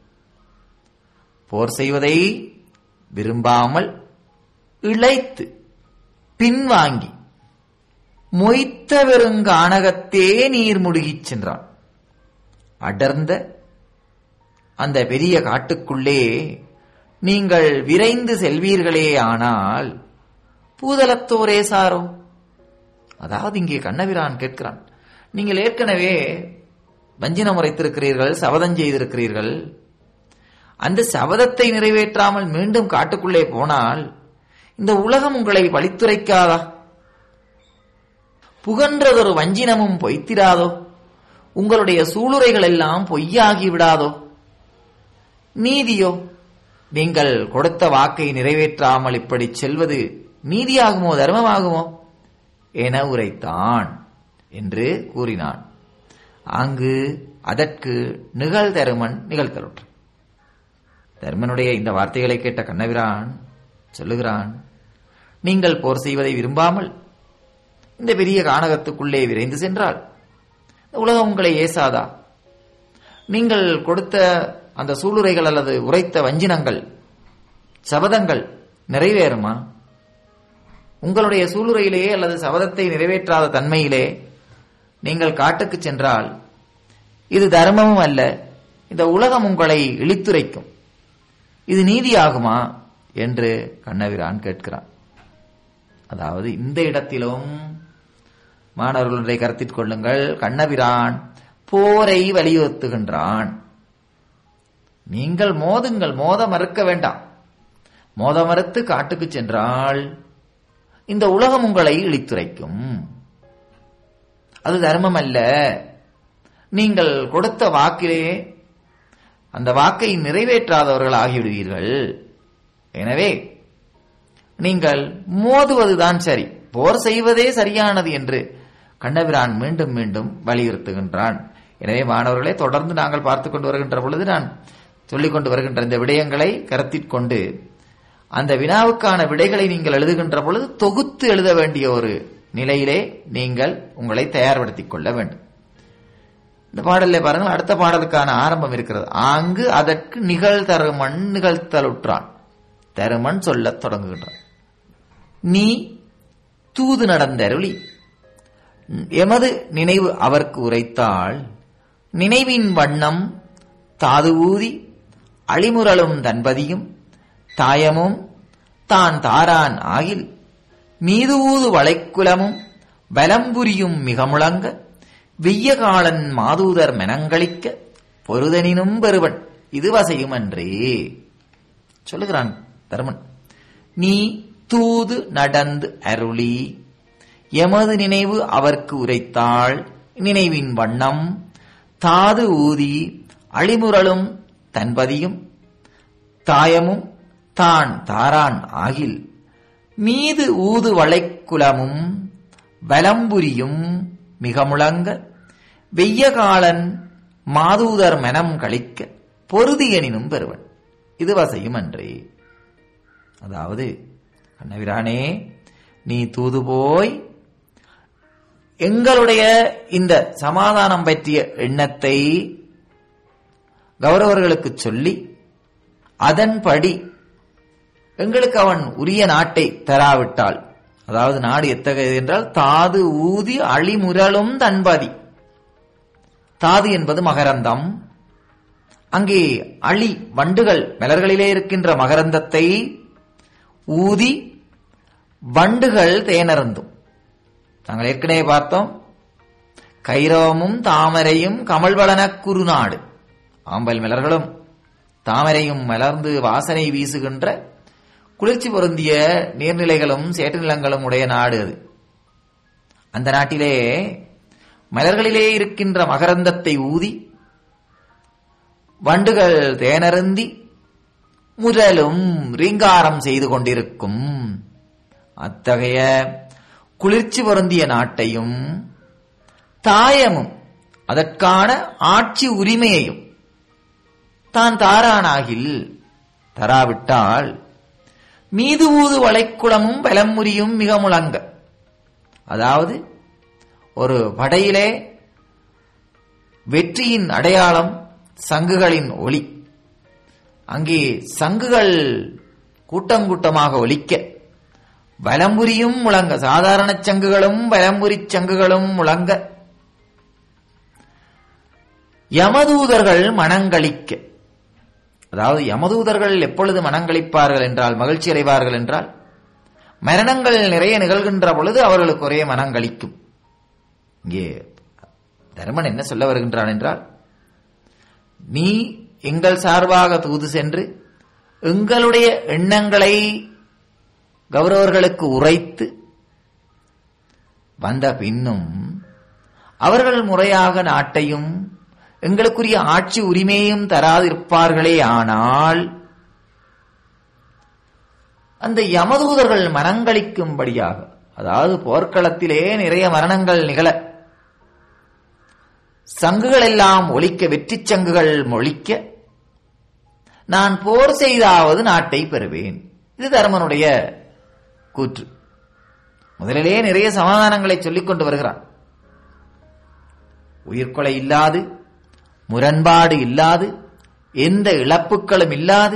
S2: போர் செய்வதை விரும்பாமல் இழைத்து பின்வாங்கி மொய்த்த வெறுங்கானகத்தே நீர் முடுகிச் சென்றான் அடர்ந்த அந்த பெரிய காட்டுக்குள்ளே நீங்கள் விரைந்து செல்வீர்களே ஆனால் பூதலத்தோரே சாரோ அதாவது இங்கே கண்ணபிரான் கேட்கிறான் நீங்கள் ஏற்கனவே வஞ்சினம் உரைத்திருக்கிறீர்கள் சபதம் செய்திருக்கிறீர்கள் அந்த சபதத்தை நிறைவேற்றாமல் மீண்டும் காட்டுக்குள்ளே போனால் இந்த உலகம் உங்களை வழித்துரைக்காதா புகன்றதொரு வஞ்சினமும் பொய்த்திராதோ உங்களுடைய சூளுரைகள் எல்லாம் பொய்யாகி விடாதோ நீதியோ நீங்கள் கொடுத்த வாக்கை நிறைவேற்றாமல் இப்படி செல்வது நீதியாகுமோ தர்மமாகுமோ என உரைத்தான் என்று கூறினான் அங்கு அதற்கு நிகழ்தருமன் நிகழ்த்தலுற்றான் தர்மனுடைய இந்த வார்த்தைகளை கேட்ட கண்ணபிரான் சொல்லுகிறான் நீங்கள் போர் செய்வதை விரும்பாமல் இந்த பெரிய கானகத்துக்குள்ளே விரைந்து சென்றால் இந்த உலகம் உங்களை ஏசாதா நீங்கள் கொடுத்த அந்த சூளுரைகள் அல்லது உரைத்த வஞ்சினங்கள் சபதங்கள் நிறைவேறுமா உங்களுடைய சூளுரையிலேயே அல்லது சபதத்தை நிறைவேற்றாத தன்மையிலே நீங்கள் காட்டுக்கு சென்றால் இது தர்மமும் அல்ல இந்த உலகம் உங்களை இழித்துரைக்கும் இது நீதியாகுமா என்று கண்ணபிரான் கேட்கிறான் அதாவது இந்த இடத்திலும் மாணவர்களுடைய கருத்தில் கொள்ளுங்கள் கண்ணபிரான் போரை வலியுறுத்துகின்றான் நீங்கள் மோதுங்கள் மோத மறுக்க வேண்டாம் மோத மறுத்து காட்டுக்கு சென்றால் இந்த உலகம் உங்களை இழித்துரைக்கும் அது தர்மம் அல்ல நீங்கள் கொடுத்த வாக்கிலே அந்த வாக்கை நிறைவேற்றாதவர்கள் ஆகிவிடுவீர்கள் எனவே நீங்கள் மோதுவதுதான் சரி போர் செய்வதே சரியானது என்று கண்ணபிரான் மீண்டும் மீண்டும் வலியுறுத்துகின்றான் எனவே மாணவர்களே தொடர்ந்து நாங்கள் பார்த்துக் கொண்டு வருகின்ற பொழுது நான் சொல்லிக் கொண்டு வருகின்ற இந்த விடயங்களை கருத்தில் கொண்டு அந்த வினாவுக்கான விடைகளை நீங்கள் எழுதுகின்ற பொழுது தொகுத்து எழுத வேண்டிய ஒரு நிலையிலே நீங்கள் உங்களை தயார்படுத்திக் கொள்ள வேண்டும் இந்த பாடல்ல பாருங்கள் அடுத்த பாடலுக்கான ஆரம்பம் இருக்கிறது ஆங்கு அதற்கு நிகழ்தருமன் நிகழ்த்தலுற்றான் தருமன் சொல்லத் தொடங்குகின்றான் நீ தூது நடந்தருளி எமது நினைவு அவர்க்கு உரைத்தால் நினைவின் வண்ணம் தாது ஊதி அழிமுரலும் தன்பதியும் தாயமும் தான் தாரான் ஆகில் மீது ஊது வளைக்குலமும் பலம்புரியும் மிக முழங்க வெய்யகாலன் மாதூதர் மெனங்களிக்க பொருதனினும் பெறுவன் இது வசையும் அன்றே சொல்லுகிறான் தருமன் நீ தூது நடந்து அருளி எமது நினைவு அவர்க்கு உரைத்தாள் நினைவின் வண்ணம் தாது ஊதி அழிமுரலும் தன்பதியும் தாயமும் தான் தாரான் ஆகில் மீது ஊது வளைக்குலமும் வலம்புரியும் மிக முழங்க வெய்யகாலன் மாதூதர் மனம் கழிக்க பொருதியனினும் பெறுவன் இது வசையும் அன்றே அதாவது கண்ணவிரானே நீ தூது போய் எங்களுடைய இந்த சமாதானம் பற்றிய எண்ணத்தை கௌரவர்களுக்கு சொல்லி அதன்படி எங்களுக்கு அவன் உரிய நாட்டை தராவிட்டால் அதாவது நாடு எத்தகையது என்றால் தாது ஊதி அழிமுரலும் தன்பதி தாது என்பது மகரந்தம் அங்கே அழி வண்டுகள் மலர்களிலே இருக்கின்ற மகரந்தத்தை ஊதி வண்டுகள் தேனருந்தும் நாங்கள் ஏற்கனவே பார்த்தோம் கைரவமும் தாமரையும் கமல்வளன குறுநாடு ஆம்பல் மலர்களும் தாமரையும் மலர்ந்து வாசனை வீசுகின்ற குளிர்ச்சி பொருந்திய நீர்நிலைகளும் சேற்று நிலங்களும் உடைய நாடு அது அந்த நாட்டிலே மலர்களிலே இருக்கின்ற மகரந்தத்தை ஊதி வண்டுகள் தேனருந்தி முரலும் ரீங்காரம் செய்து கொண்டிருக்கும் அத்தகைய குளிர்ச்சி பொருந்திய நாட்டையும் தாயமும் அதற்கான ஆட்சி உரிமையையும் தான் தாரானாகில் தராவிட்டால் மீது ஊது வளைக்குளமும் பலமுறியும் மிக முழங்க அதாவது ஒரு படையிலே வெற்றியின் அடையாளம் சங்குகளின் ஒளி அங்கே சங்குகள் கூட்டங்கூட்டமாக ஒலிக்க வலம்புரியும் முழங்க சாதாரண சங்குகளும் வலம்புரி சங்குகளும் முழங்க யமதூதர்கள் மனங்களிக்க அதாவது யமதூதர்கள் எப்பொழுது மனங்களிப்பார்கள் என்றால் மகிழ்ச்சி அடைவார்கள் என்றால் மரணங்கள் நிறைய நிகழ்கின்ற பொழுது அவர்களுக்கு ஒரே மனங்களிக்கும் இங்கே தர்மன் என்ன சொல்ல வருகின்றான் என்றால் நீ எங்கள் சார்பாக தூது சென்று எங்களுடைய எண்ணங்களை கௌரவர்களுக்கு உரைத்து வந்த பின்னும் அவர்கள் முறையாக நாட்டையும் எங்களுக்குரிய ஆட்சி உரிமையும் தராதிருப்பார்களே ஆனால் அந்த யமதூதர்கள் மனங்களிக்கும்படியாக அதாவது போர்க்களத்திலே நிறைய மரணங்கள் நிகழ சங்குகள் எல்லாம் ஒழிக்க வெற்றி சங்குகள் மொழிக்க நான் போர் செய்தாவது நாட்டை பெறுவேன் இது தர்மனுடைய கூற்று முதலிலே நிறைய சமாதானங்களை சொல்லிக் கொண்டு வருகிறான் உயிர்கொலை இல்லாது முரண்பாடு இல்லாது எந்த இழப்புகளும் இல்லாது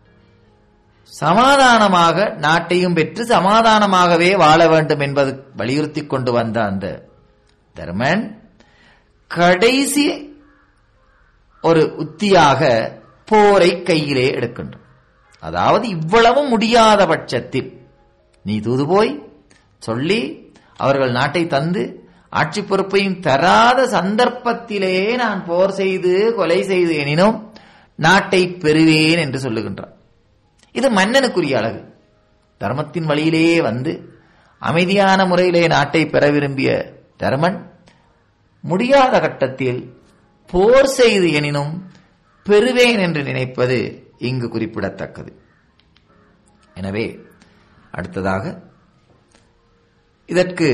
S2: சமாதானமாக நாட்டையும் பெற்று சமாதானமாகவே வாழ வேண்டும் என்பது வலியுறுத்தி கொண்டு வந்த அந்த தர்மன் கடைசி ஒரு உத்தியாக போரை கையிலே எடுக்கின்றான் அதாவது இவ்வளவு முடியாத பட்சத்தில் நீ தூது போய் சொல்லி அவர்கள் நாட்டை தந்து ஆட்சி பொறுப்பையும் தராத சந்தர்ப்பத்திலே நான் போர் செய்து கொலை செய்து எனினும் நாட்டை பெறுவேன் என்று சொல்லுகின்றான் இது மன்னனுக்குரிய அழகு தர்மத்தின் வழியிலேயே வந்து அமைதியான முறையிலே நாட்டை பெற விரும்பிய தர்மன் முடியாத கட்டத்தில் போர் செய்து எனினும் பெறுவேன் என்று நினைப்பது இங்கு குறிப்பிடத்தக்கது எனவே அடுத்ததாக இதற்கு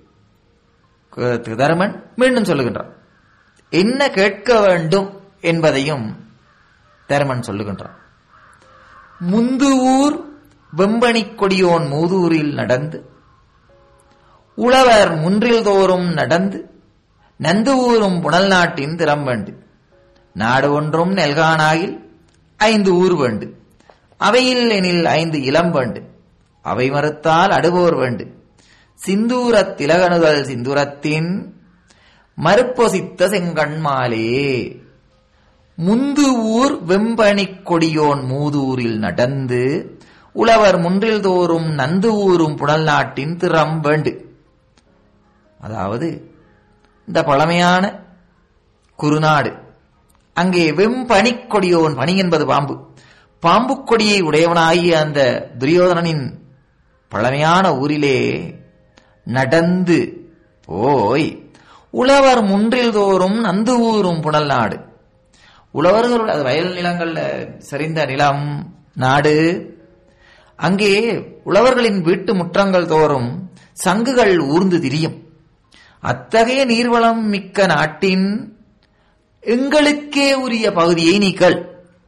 S2: தர்மன் மீண்டும் சொல்லுகின்றான் என்ன கேட்க வேண்டும் என்பதையும் தர்மன் சொல்லுகின்றான் முந்து ஊர் வெம்பணிக் கொடியோன் மூதூரில் நடந்து உழவர் முன்றில் தோறும் நடந்து நந்து ஊரும் புனல் நாட்டின் திறம் வேண்டு நாடு ஒன்றும் நெல்கானாயில் ஐந்து ஊர் வேண்டு அவையில் எனில் ஐந்து இளம் வேண்டு அவை மறுத்தால் அடுவோர் வேண்டு சிந்தூரத் திலகணுதல் சிந்துரத்தின் மறுப்பொசித்த செங்கண்மாலே முந்து ஊர் வெம்பணிக் கொடியோன் மூதூரில் நடந்து உழவர் முன்றில் தோறும் நந்து ஊரும் புனல் நாட்டின் திறம் வேண்டு அதாவது இந்த பழமையான குறுநாடு அங்கே வெம்பணிக் கொடியோன் பனி என்பது பாம்பு பாம்பு கொடியை உடையவனாகிய அந்த துரியோதனனின் பழமையான ஊரிலே நடந்து போய் உழவர் முன்றில் தோறும் நந்து ஊரும் புனல் நாடு உழவர்கள் அது வயல் நிலங்கள்ல சரிந்த நிலம் நாடு அங்கே உழவர்களின் வீட்டு முற்றங்கள் தோறும் சங்குகள் ஊர்ந்து திரியும் அத்தகைய நீர்வளம் மிக்க நாட்டின் எங்களுக்கே உரிய பகுதியை நீக்கள்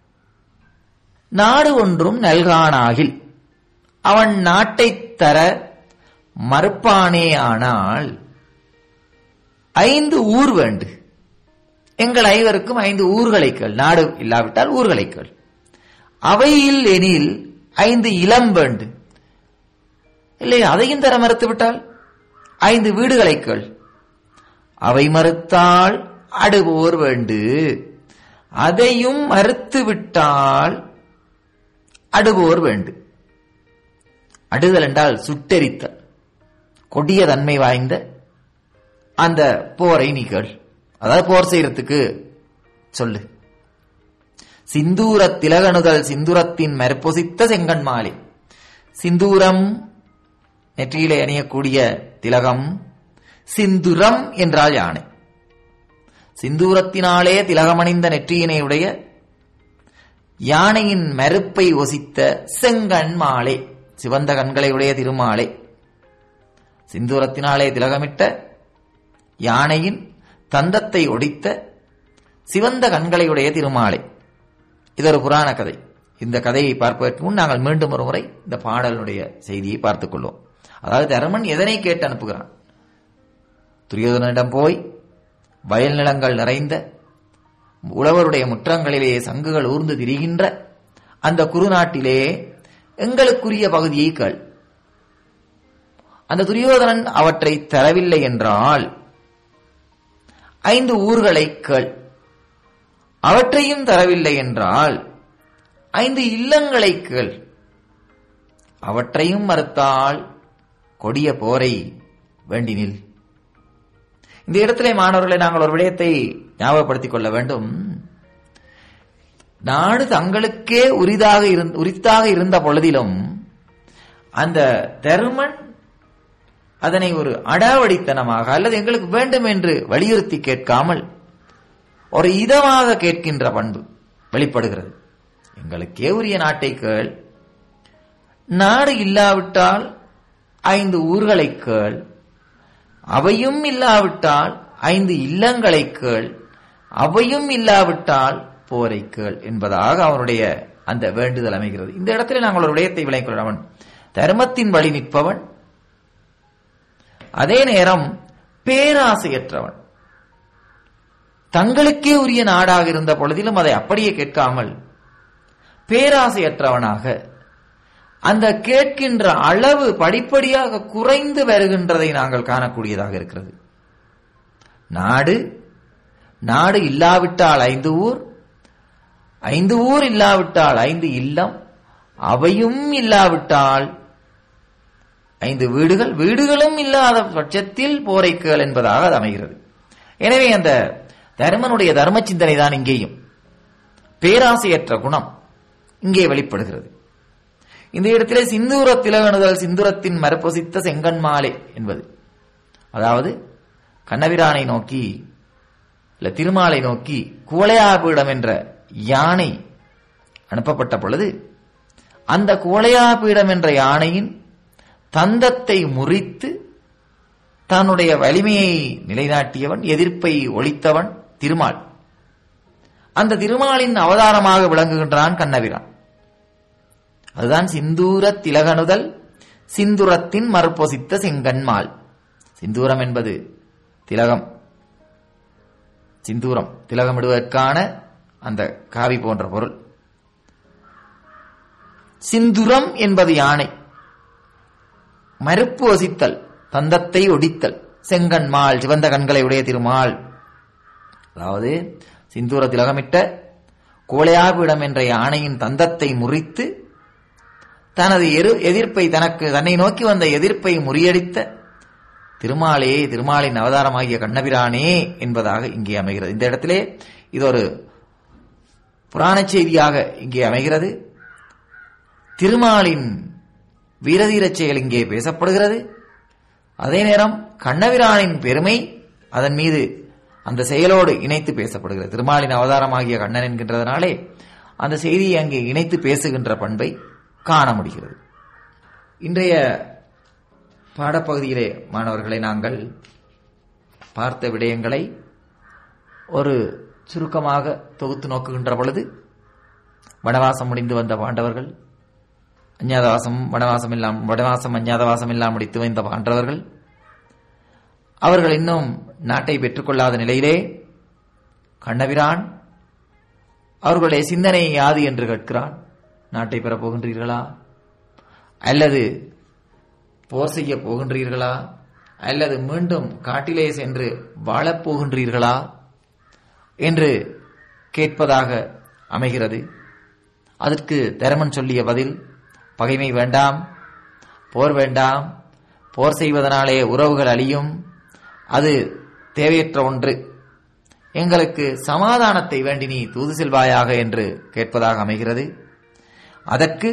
S2: நாடு ஒன்றும் நல்கானாகில் அவன் நாட்டைத் தர மறுப்பானே ஆனால் ஐந்து ஊர் வேண்டு எங்கள் ஐவருக்கும் ஐந்து ஊர்களை கேள் நாடு இல்லாவிட்டால் ஊர்களை கேள் அவையில் எனில் ஐந்து இளம் வேண்டு இல்லை அதையும் தர மறுத்து விட்டால் ஐந்து வீடுகளை கேள் அவை மறுத்தால் அடுவோர் வேண்டு அதையும் மறுத்து விட்டால் அடுவோர் வேண்டு அடுதல் என்றால் சுட்டெரித்தல் கொடிய தன்மை வாய்ந்த அந்த போரை நீ கேள் அதாவது போர் செய்யறதுக்கு சொல்லு சிந்தூர திலகணுதல் சிந்துரத்தின் மறுப்பொசித்த செங்கன் மாலை சிந்தூரம் நெற்றியிலே அணியக்கூடிய திலகம் சிந்துரம் என்றால் யானை சிந்தூரத்தினாலே திலகமணிந்த நெற்றியினை உடைய யானையின் மறுப்பை ஒசித்த செங்கண் மாலை சிவந்த கண்களை உடைய திருமாலை சிந்தூரத்தினாலே திலகமிட்ட யானையின் தந்தத்தை ஒடித்த சிவந்த கண்களை உடைய திருமாலை இது ஒரு புராண கதை இந்த கதையை பார்ப்பதற்கு முன் நாங்கள் மீண்டும் ஒரு முறை இந்த பாடலுடைய செய்தியை பார்த்துக் கொள்வோம் அதாவது தருமன் எதனை கேட்டு அனுப்புகிறான் துரியோதனிடம் போய் வயல் நிலங்கள் நிறைந்த உழவருடைய முற்றங்களிலே சங்குகள் ஊர்ந்து திரிகின்ற அந்த குறுநாட்டிலே எங்களுக்குரிய பகுதியை கேள் அந்த துரியோதனன் அவற்றை தரவில்லை என்றால் ஐந்து ஊர்களை கேள் அவற்றையும் தரவில்லை என்றால் ஐந்து இல்லங்களை கேள் அவற்றையும் மறுத்தால் கொடிய போரை வேண்டினில் இந்த இடத்திலே மாணவர்களை நாங்கள் ஒரு விடயத்தை ஞாபகப்படுத்திக் கொள்ள வேண்டும் நாடு தங்களுக்கே உரிதாக இருந்த உரித்தாக இருந்த பொழுதிலும் அந்த தருமன் அதனை ஒரு அடாவடித்தனமாக அல்லது எங்களுக்கு வேண்டும் என்று வலியுறுத்தி கேட்காமல் ஒரு இதமாக கேட்கின்ற பண்பு வெளிப்படுகிறது எங்களுக்கே உரிய நாட்டை கேள் நாடு இல்லாவிட்டால் ஐந்து ஊர்களை கேள் அவையும் இல்லாவிட்டால் ஐந்து இல்லங்களை கேள் அவையும் இல்லாவிட்டால் போரை கேள் என்பதாக அவனுடைய அந்த வேண்டுதல் அமைகிறது இந்த இடத்துல நாங்கள் ஒரு விடயத்தை விளங்கிக் கொள்ளவன் தர்மத்தின் வழி நிற்பவன் அதே நேரம் பேராசையற்றவன் தங்களுக்கே உரிய நாடாக இருந்த பொழுதிலும் அதை அப்படியே கேட்காமல் பேராசையற்றவனாக அந்த கேட்கின்ற அளவு படிப்படியாக குறைந்து வருகின்றதை நாங்கள் காணக்கூடியதாக இருக்கிறது நாடு நாடு இல்லாவிட்டால் ஐந்து ஊர் ஐந்து ஊர் இல்லாவிட்டால் ஐந்து இல்லம் அவையும் இல்லாவிட்டால் ஐந்து வீடுகள் வீடுகளும் இல்லாத பட்சத்தில் போரைக்குகள் என்பதாக அது அமைகிறது எனவே அந்த தர்மனுடைய தர்ம சிந்தனை தான் இங்கேயும் பேராசையற்ற குணம் இங்கே வெளிப்படுகிறது இந்த இடத்திலே சிந்தூர திலகணுதல் சிந்துரத்தின் மறுப்பொசித்த செங்கன் மாலை என்பது அதாவது கண்ணபிரானை நோக்கி இல்ல திருமாலை நோக்கி குவளையாபீடம் என்ற யானை அனுப்பப்பட்ட பொழுது அந்த குவளையாபீடம் என்ற யானையின் தந்தத்தை முறித்து தன்னுடைய வலிமையை நிலைநாட்டியவன் எதிர்ப்பை ஒழித்தவன் திருமால் அந்த திருமாலின் அவதாரமாக விளங்குகின்றான் கண்ணபிரான் அதுதான் சிந்தூர திலகணுதல் சிந்துரத்தின் மறுப்பொசித்த செங்கன்மால் சிந்தூரம் என்பது திலகம் சிந்தூரம் திலகமிடுவதற்கான அந்த காவி போன்ற பொருள் சிந்துரம் என்பது யானை மறுப்பு வசித்தல் தந்தத்தை ஒடித்தல் செங்கன்மால் சிவந்த கண்களை உடைய திருமால் அதாவது சிந்தூர திலகமிட்ட கோளையாபிடம் என்ற யானையின் தந்தத்தை முறித்து தனது எரு எதிர்ப்பை தனக்கு தன்னை நோக்கி வந்த எதிர்ப்பை முறியடித்த திருமாலே திருமாலின் அவதாரமாகிய கண்ணபிரானே என்பதாக இங்கே அமைகிறது இந்த இடத்திலே இது ஒரு புராண செய்தியாக இங்கே அமைகிறது திருமாலின் வீரதீரச் செயல் இங்கே பேசப்படுகிறது அதே நேரம் கண்ணபிரானின் பெருமை அதன் மீது அந்த செயலோடு இணைத்து பேசப்படுகிறது திருமாலின் அவதாரமாகிய கண்ணன் என்கின்றதனாலே அந்த செய்தியை அங்கே இணைத்து பேசுகின்ற பண்பை காண முடிகிறது இன்றைய பாடப்பகுதியிலே மாணவர்களை நாங்கள் பார்த்த விடயங்களை ஒரு சுருக்கமாக தொகுத்து நோக்குகின்ற பொழுது வனவாசம் முடிந்து வந்த பாண்டவர்கள் அஞ்ஞாதவாசம் வனவாசம் எல்லாம் வனவாசம் அஞ்ஞாதவாசம் எல்லாம் முடித்து வந்த பாண்டவர்கள் அவர்கள் இன்னும் நாட்டை பெற்றுக்கொள்ளாத நிலையிலே கண்ணபிரான் அவர்களுடைய சிந்தனை யாது என்று கேட்கிறான் நாட்டை பெறப் போகின்றீர்களா அல்லது போர் செய்ய போகின்றீர்களா அல்லது மீண்டும் காட்டிலே சென்று வாழப் போகின்றீர்களா என்று கேட்பதாக அமைகிறது அதற்கு தருமன் சொல்லிய பதில் பகைமை வேண்டாம் போர் வேண்டாம் போர் செய்வதனாலே உறவுகள் அழியும் அது தேவையற்ற ஒன்று எங்களுக்கு சமாதானத்தை வேண்டி நீ தூது செல்வாயாக என்று கேட்பதாக அமைகிறது அதற்கு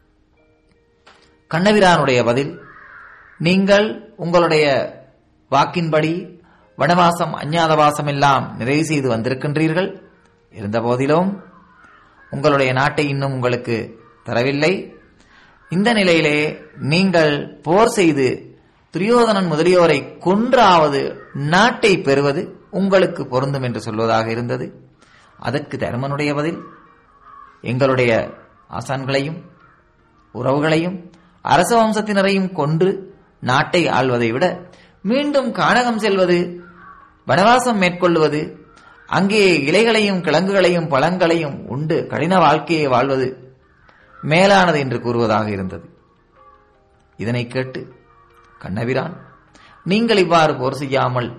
S2: கண்ணவிரானுடைய பதில் நீங்கள் உங்களுடைய வாக்கின்படி வனவாசம் அஞ்ஞாதவாசம் எல்லாம் நிறைவு செய்து வந்திருக்கின்றீர்கள் இருந்த போதிலும் உங்களுடைய நாட்டை இன்னும் உங்களுக்கு தரவில்லை இந்த நிலையிலே நீங்கள் போர் செய்து துரியோதனன் முதலியோரை கொன்றாவது நாட்டை பெறுவது உங்களுக்கு பொருந்தும் என்று சொல்வதாக இருந்தது அதற்கு தர்மனுடைய பதில் எங்களுடைய ஆசான்களையும் உறவுகளையும் அரச வம்சத்தினரையும் கொன்று நாட்டை ஆள்வதை விட மீண்டும் கானகம் செல்வது வனவாசம் மேற்கொள்வது அங்கே இலைகளையும் கிழங்குகளையும் பழங்களையும் உண்டு கடின வாழ்க்கையை வாழ்வது மேலானது என்று கூறுவதாக இருந்தது இதனை கேட்டு கண்ணபிரான் நீங்கள் இவ்வாறு போர் செய்யாமல்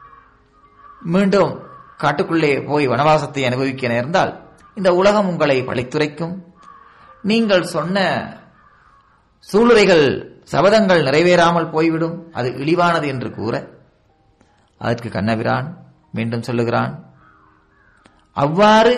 S2: மீண்டும் காட்டுக்குள்ளே போய் வனவாசத்தை அனுபவிக்க நேர்ந்தால் இந்த உலகம் உங்களை பழித்துரைக்கும் நீங்கள் சொன்ன சூளுரைகள் சபதங்கள் நிறைவேறாமல் போய்விடும் அது இழிவானது என்று கூற அதற்கு கண்ணபிரான் மீண்டும் சொல்லுகிறான் அவ்வாறு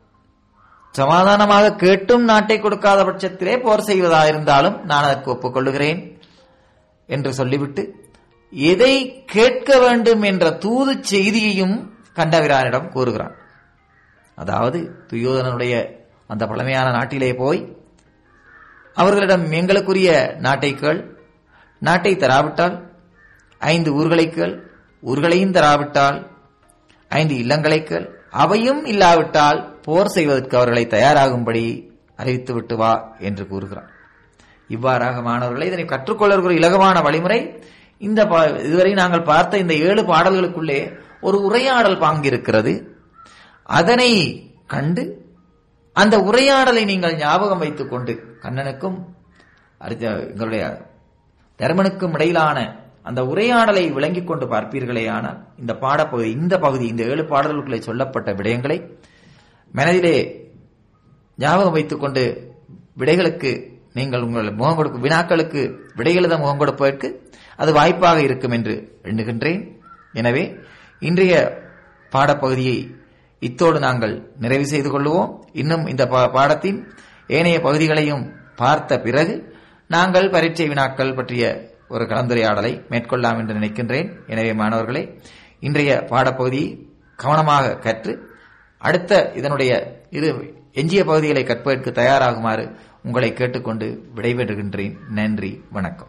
S2: சமாதானமாக கேட்டும் நாட்டை கொடுக்காத பட்சத்திலே போர் செய்வதாயிருந்தாலும் நான் அதற்கு ஒப்புக்கொள்ளுகிறேன் என்று சொல்லிவிட்டு எதை கேட்க வேண்டும் என்ற தூது செய்தியையும் கண்டவிரானிடம் கூறுகிறான் அதாவது துரியோதனனுடைய அந்த பழமையான நாட்டிலே போய் அவர்களிடம் எங்களுக்குரிய நாட்டை கேள் நாட்டை தராவிட்டால் ஐந்து ஊர்களை கேள் ஊர்களையும் தராவிட்டால் ஐந்து இல்லங்களை கேள் அவையும் இல்லாவிட்டால் போர் செய்வதற்கு அவர்களை தயாராகும்படி அறிவித்துவிட்டு வா என்று கூறுகிறார் இவ்வாறாக மாணவர்களை இதனை கற்றுக்கொள்ளக்கூடிய இலகுவான வழிமுறை இந்த பா- இதுவரை நாங்கள் பார்த்த இந்த ஏழு பாடல்களுக்குள்ளே ஒரு உரையாடல் பாங்கிருக்கிறது அதனை கண்டு அந்த உரையாடலை நீங்கள் ஞாபகம் வைத்துக் கொண்டு கண்ணனுக்கும் அர்ஜ எங்களுடைய தர்மனுக்கும் இடையிலான அந்த உரையாடலை விளங்கிக் கொண்டு பார்ப்பீர்களேயானால் இந்த பாடப்பகுதி இந்த பகுதி இந்த ஏழு பாடல்களுக்குள்ளே சொல்லப்பட்ட விடயங்களை மனதிலே ஞாபகம் வைத்துக் கொண்டு விடைகளுக்கு நீங்கள் உங்கள் முகம் கொடுக்கும் வினாக்களுக்கு விடையெழுத முகம் கொடுப்பதற்கு அது வாய்ப்பாக இருக்கும் என்று எண்ணுகின்றேன் எனவே இன்றைய பாடப்பகுதியை இத்தோடு நாங்கள் நிறைவு செய்து கொள்வோம் இன்னும் இந்த பா- பாடத்தின் ஏனைய பகுதிகளையும் பார்த்த பிறகு நாங்கள் பரீட்சை வினாக்கள் பற்றிய ஒரு கலந்துரையாடலை மேற்கொள்ளலாம் என்று நினைக்கின்றேன் எனவே மாணவர்களே இன்றைய பாடப்பகுதியை கவனமாக கற்று அடுத்த இதனுடைய இரு எஞ்சிய பகுதிகளை கற்பதற்கு தயாராகுமாறு உங்களை கேட்டுக்கொண்டு விடைபெறுகின்றேன் நன்றி வணக்கம்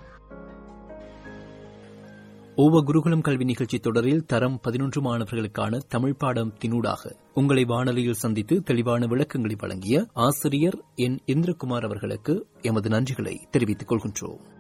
S1: ஓவ குருகுலம் கல்வி நிகழ்ச்சி தொடரில் தரம் பதினொன்று மாணவர்களுக்கான தமிழ் பாடத்தினூடாக உங்களை வானொலியில் சந்தித்து தெளிவான விளக்கங்களை வழங்கிய ஆசிரியர் என் இந்திரகுமார் அவர்களுக்கு எமது நன்றிகளை தெரிவித்துக் கொள்கின்றோம்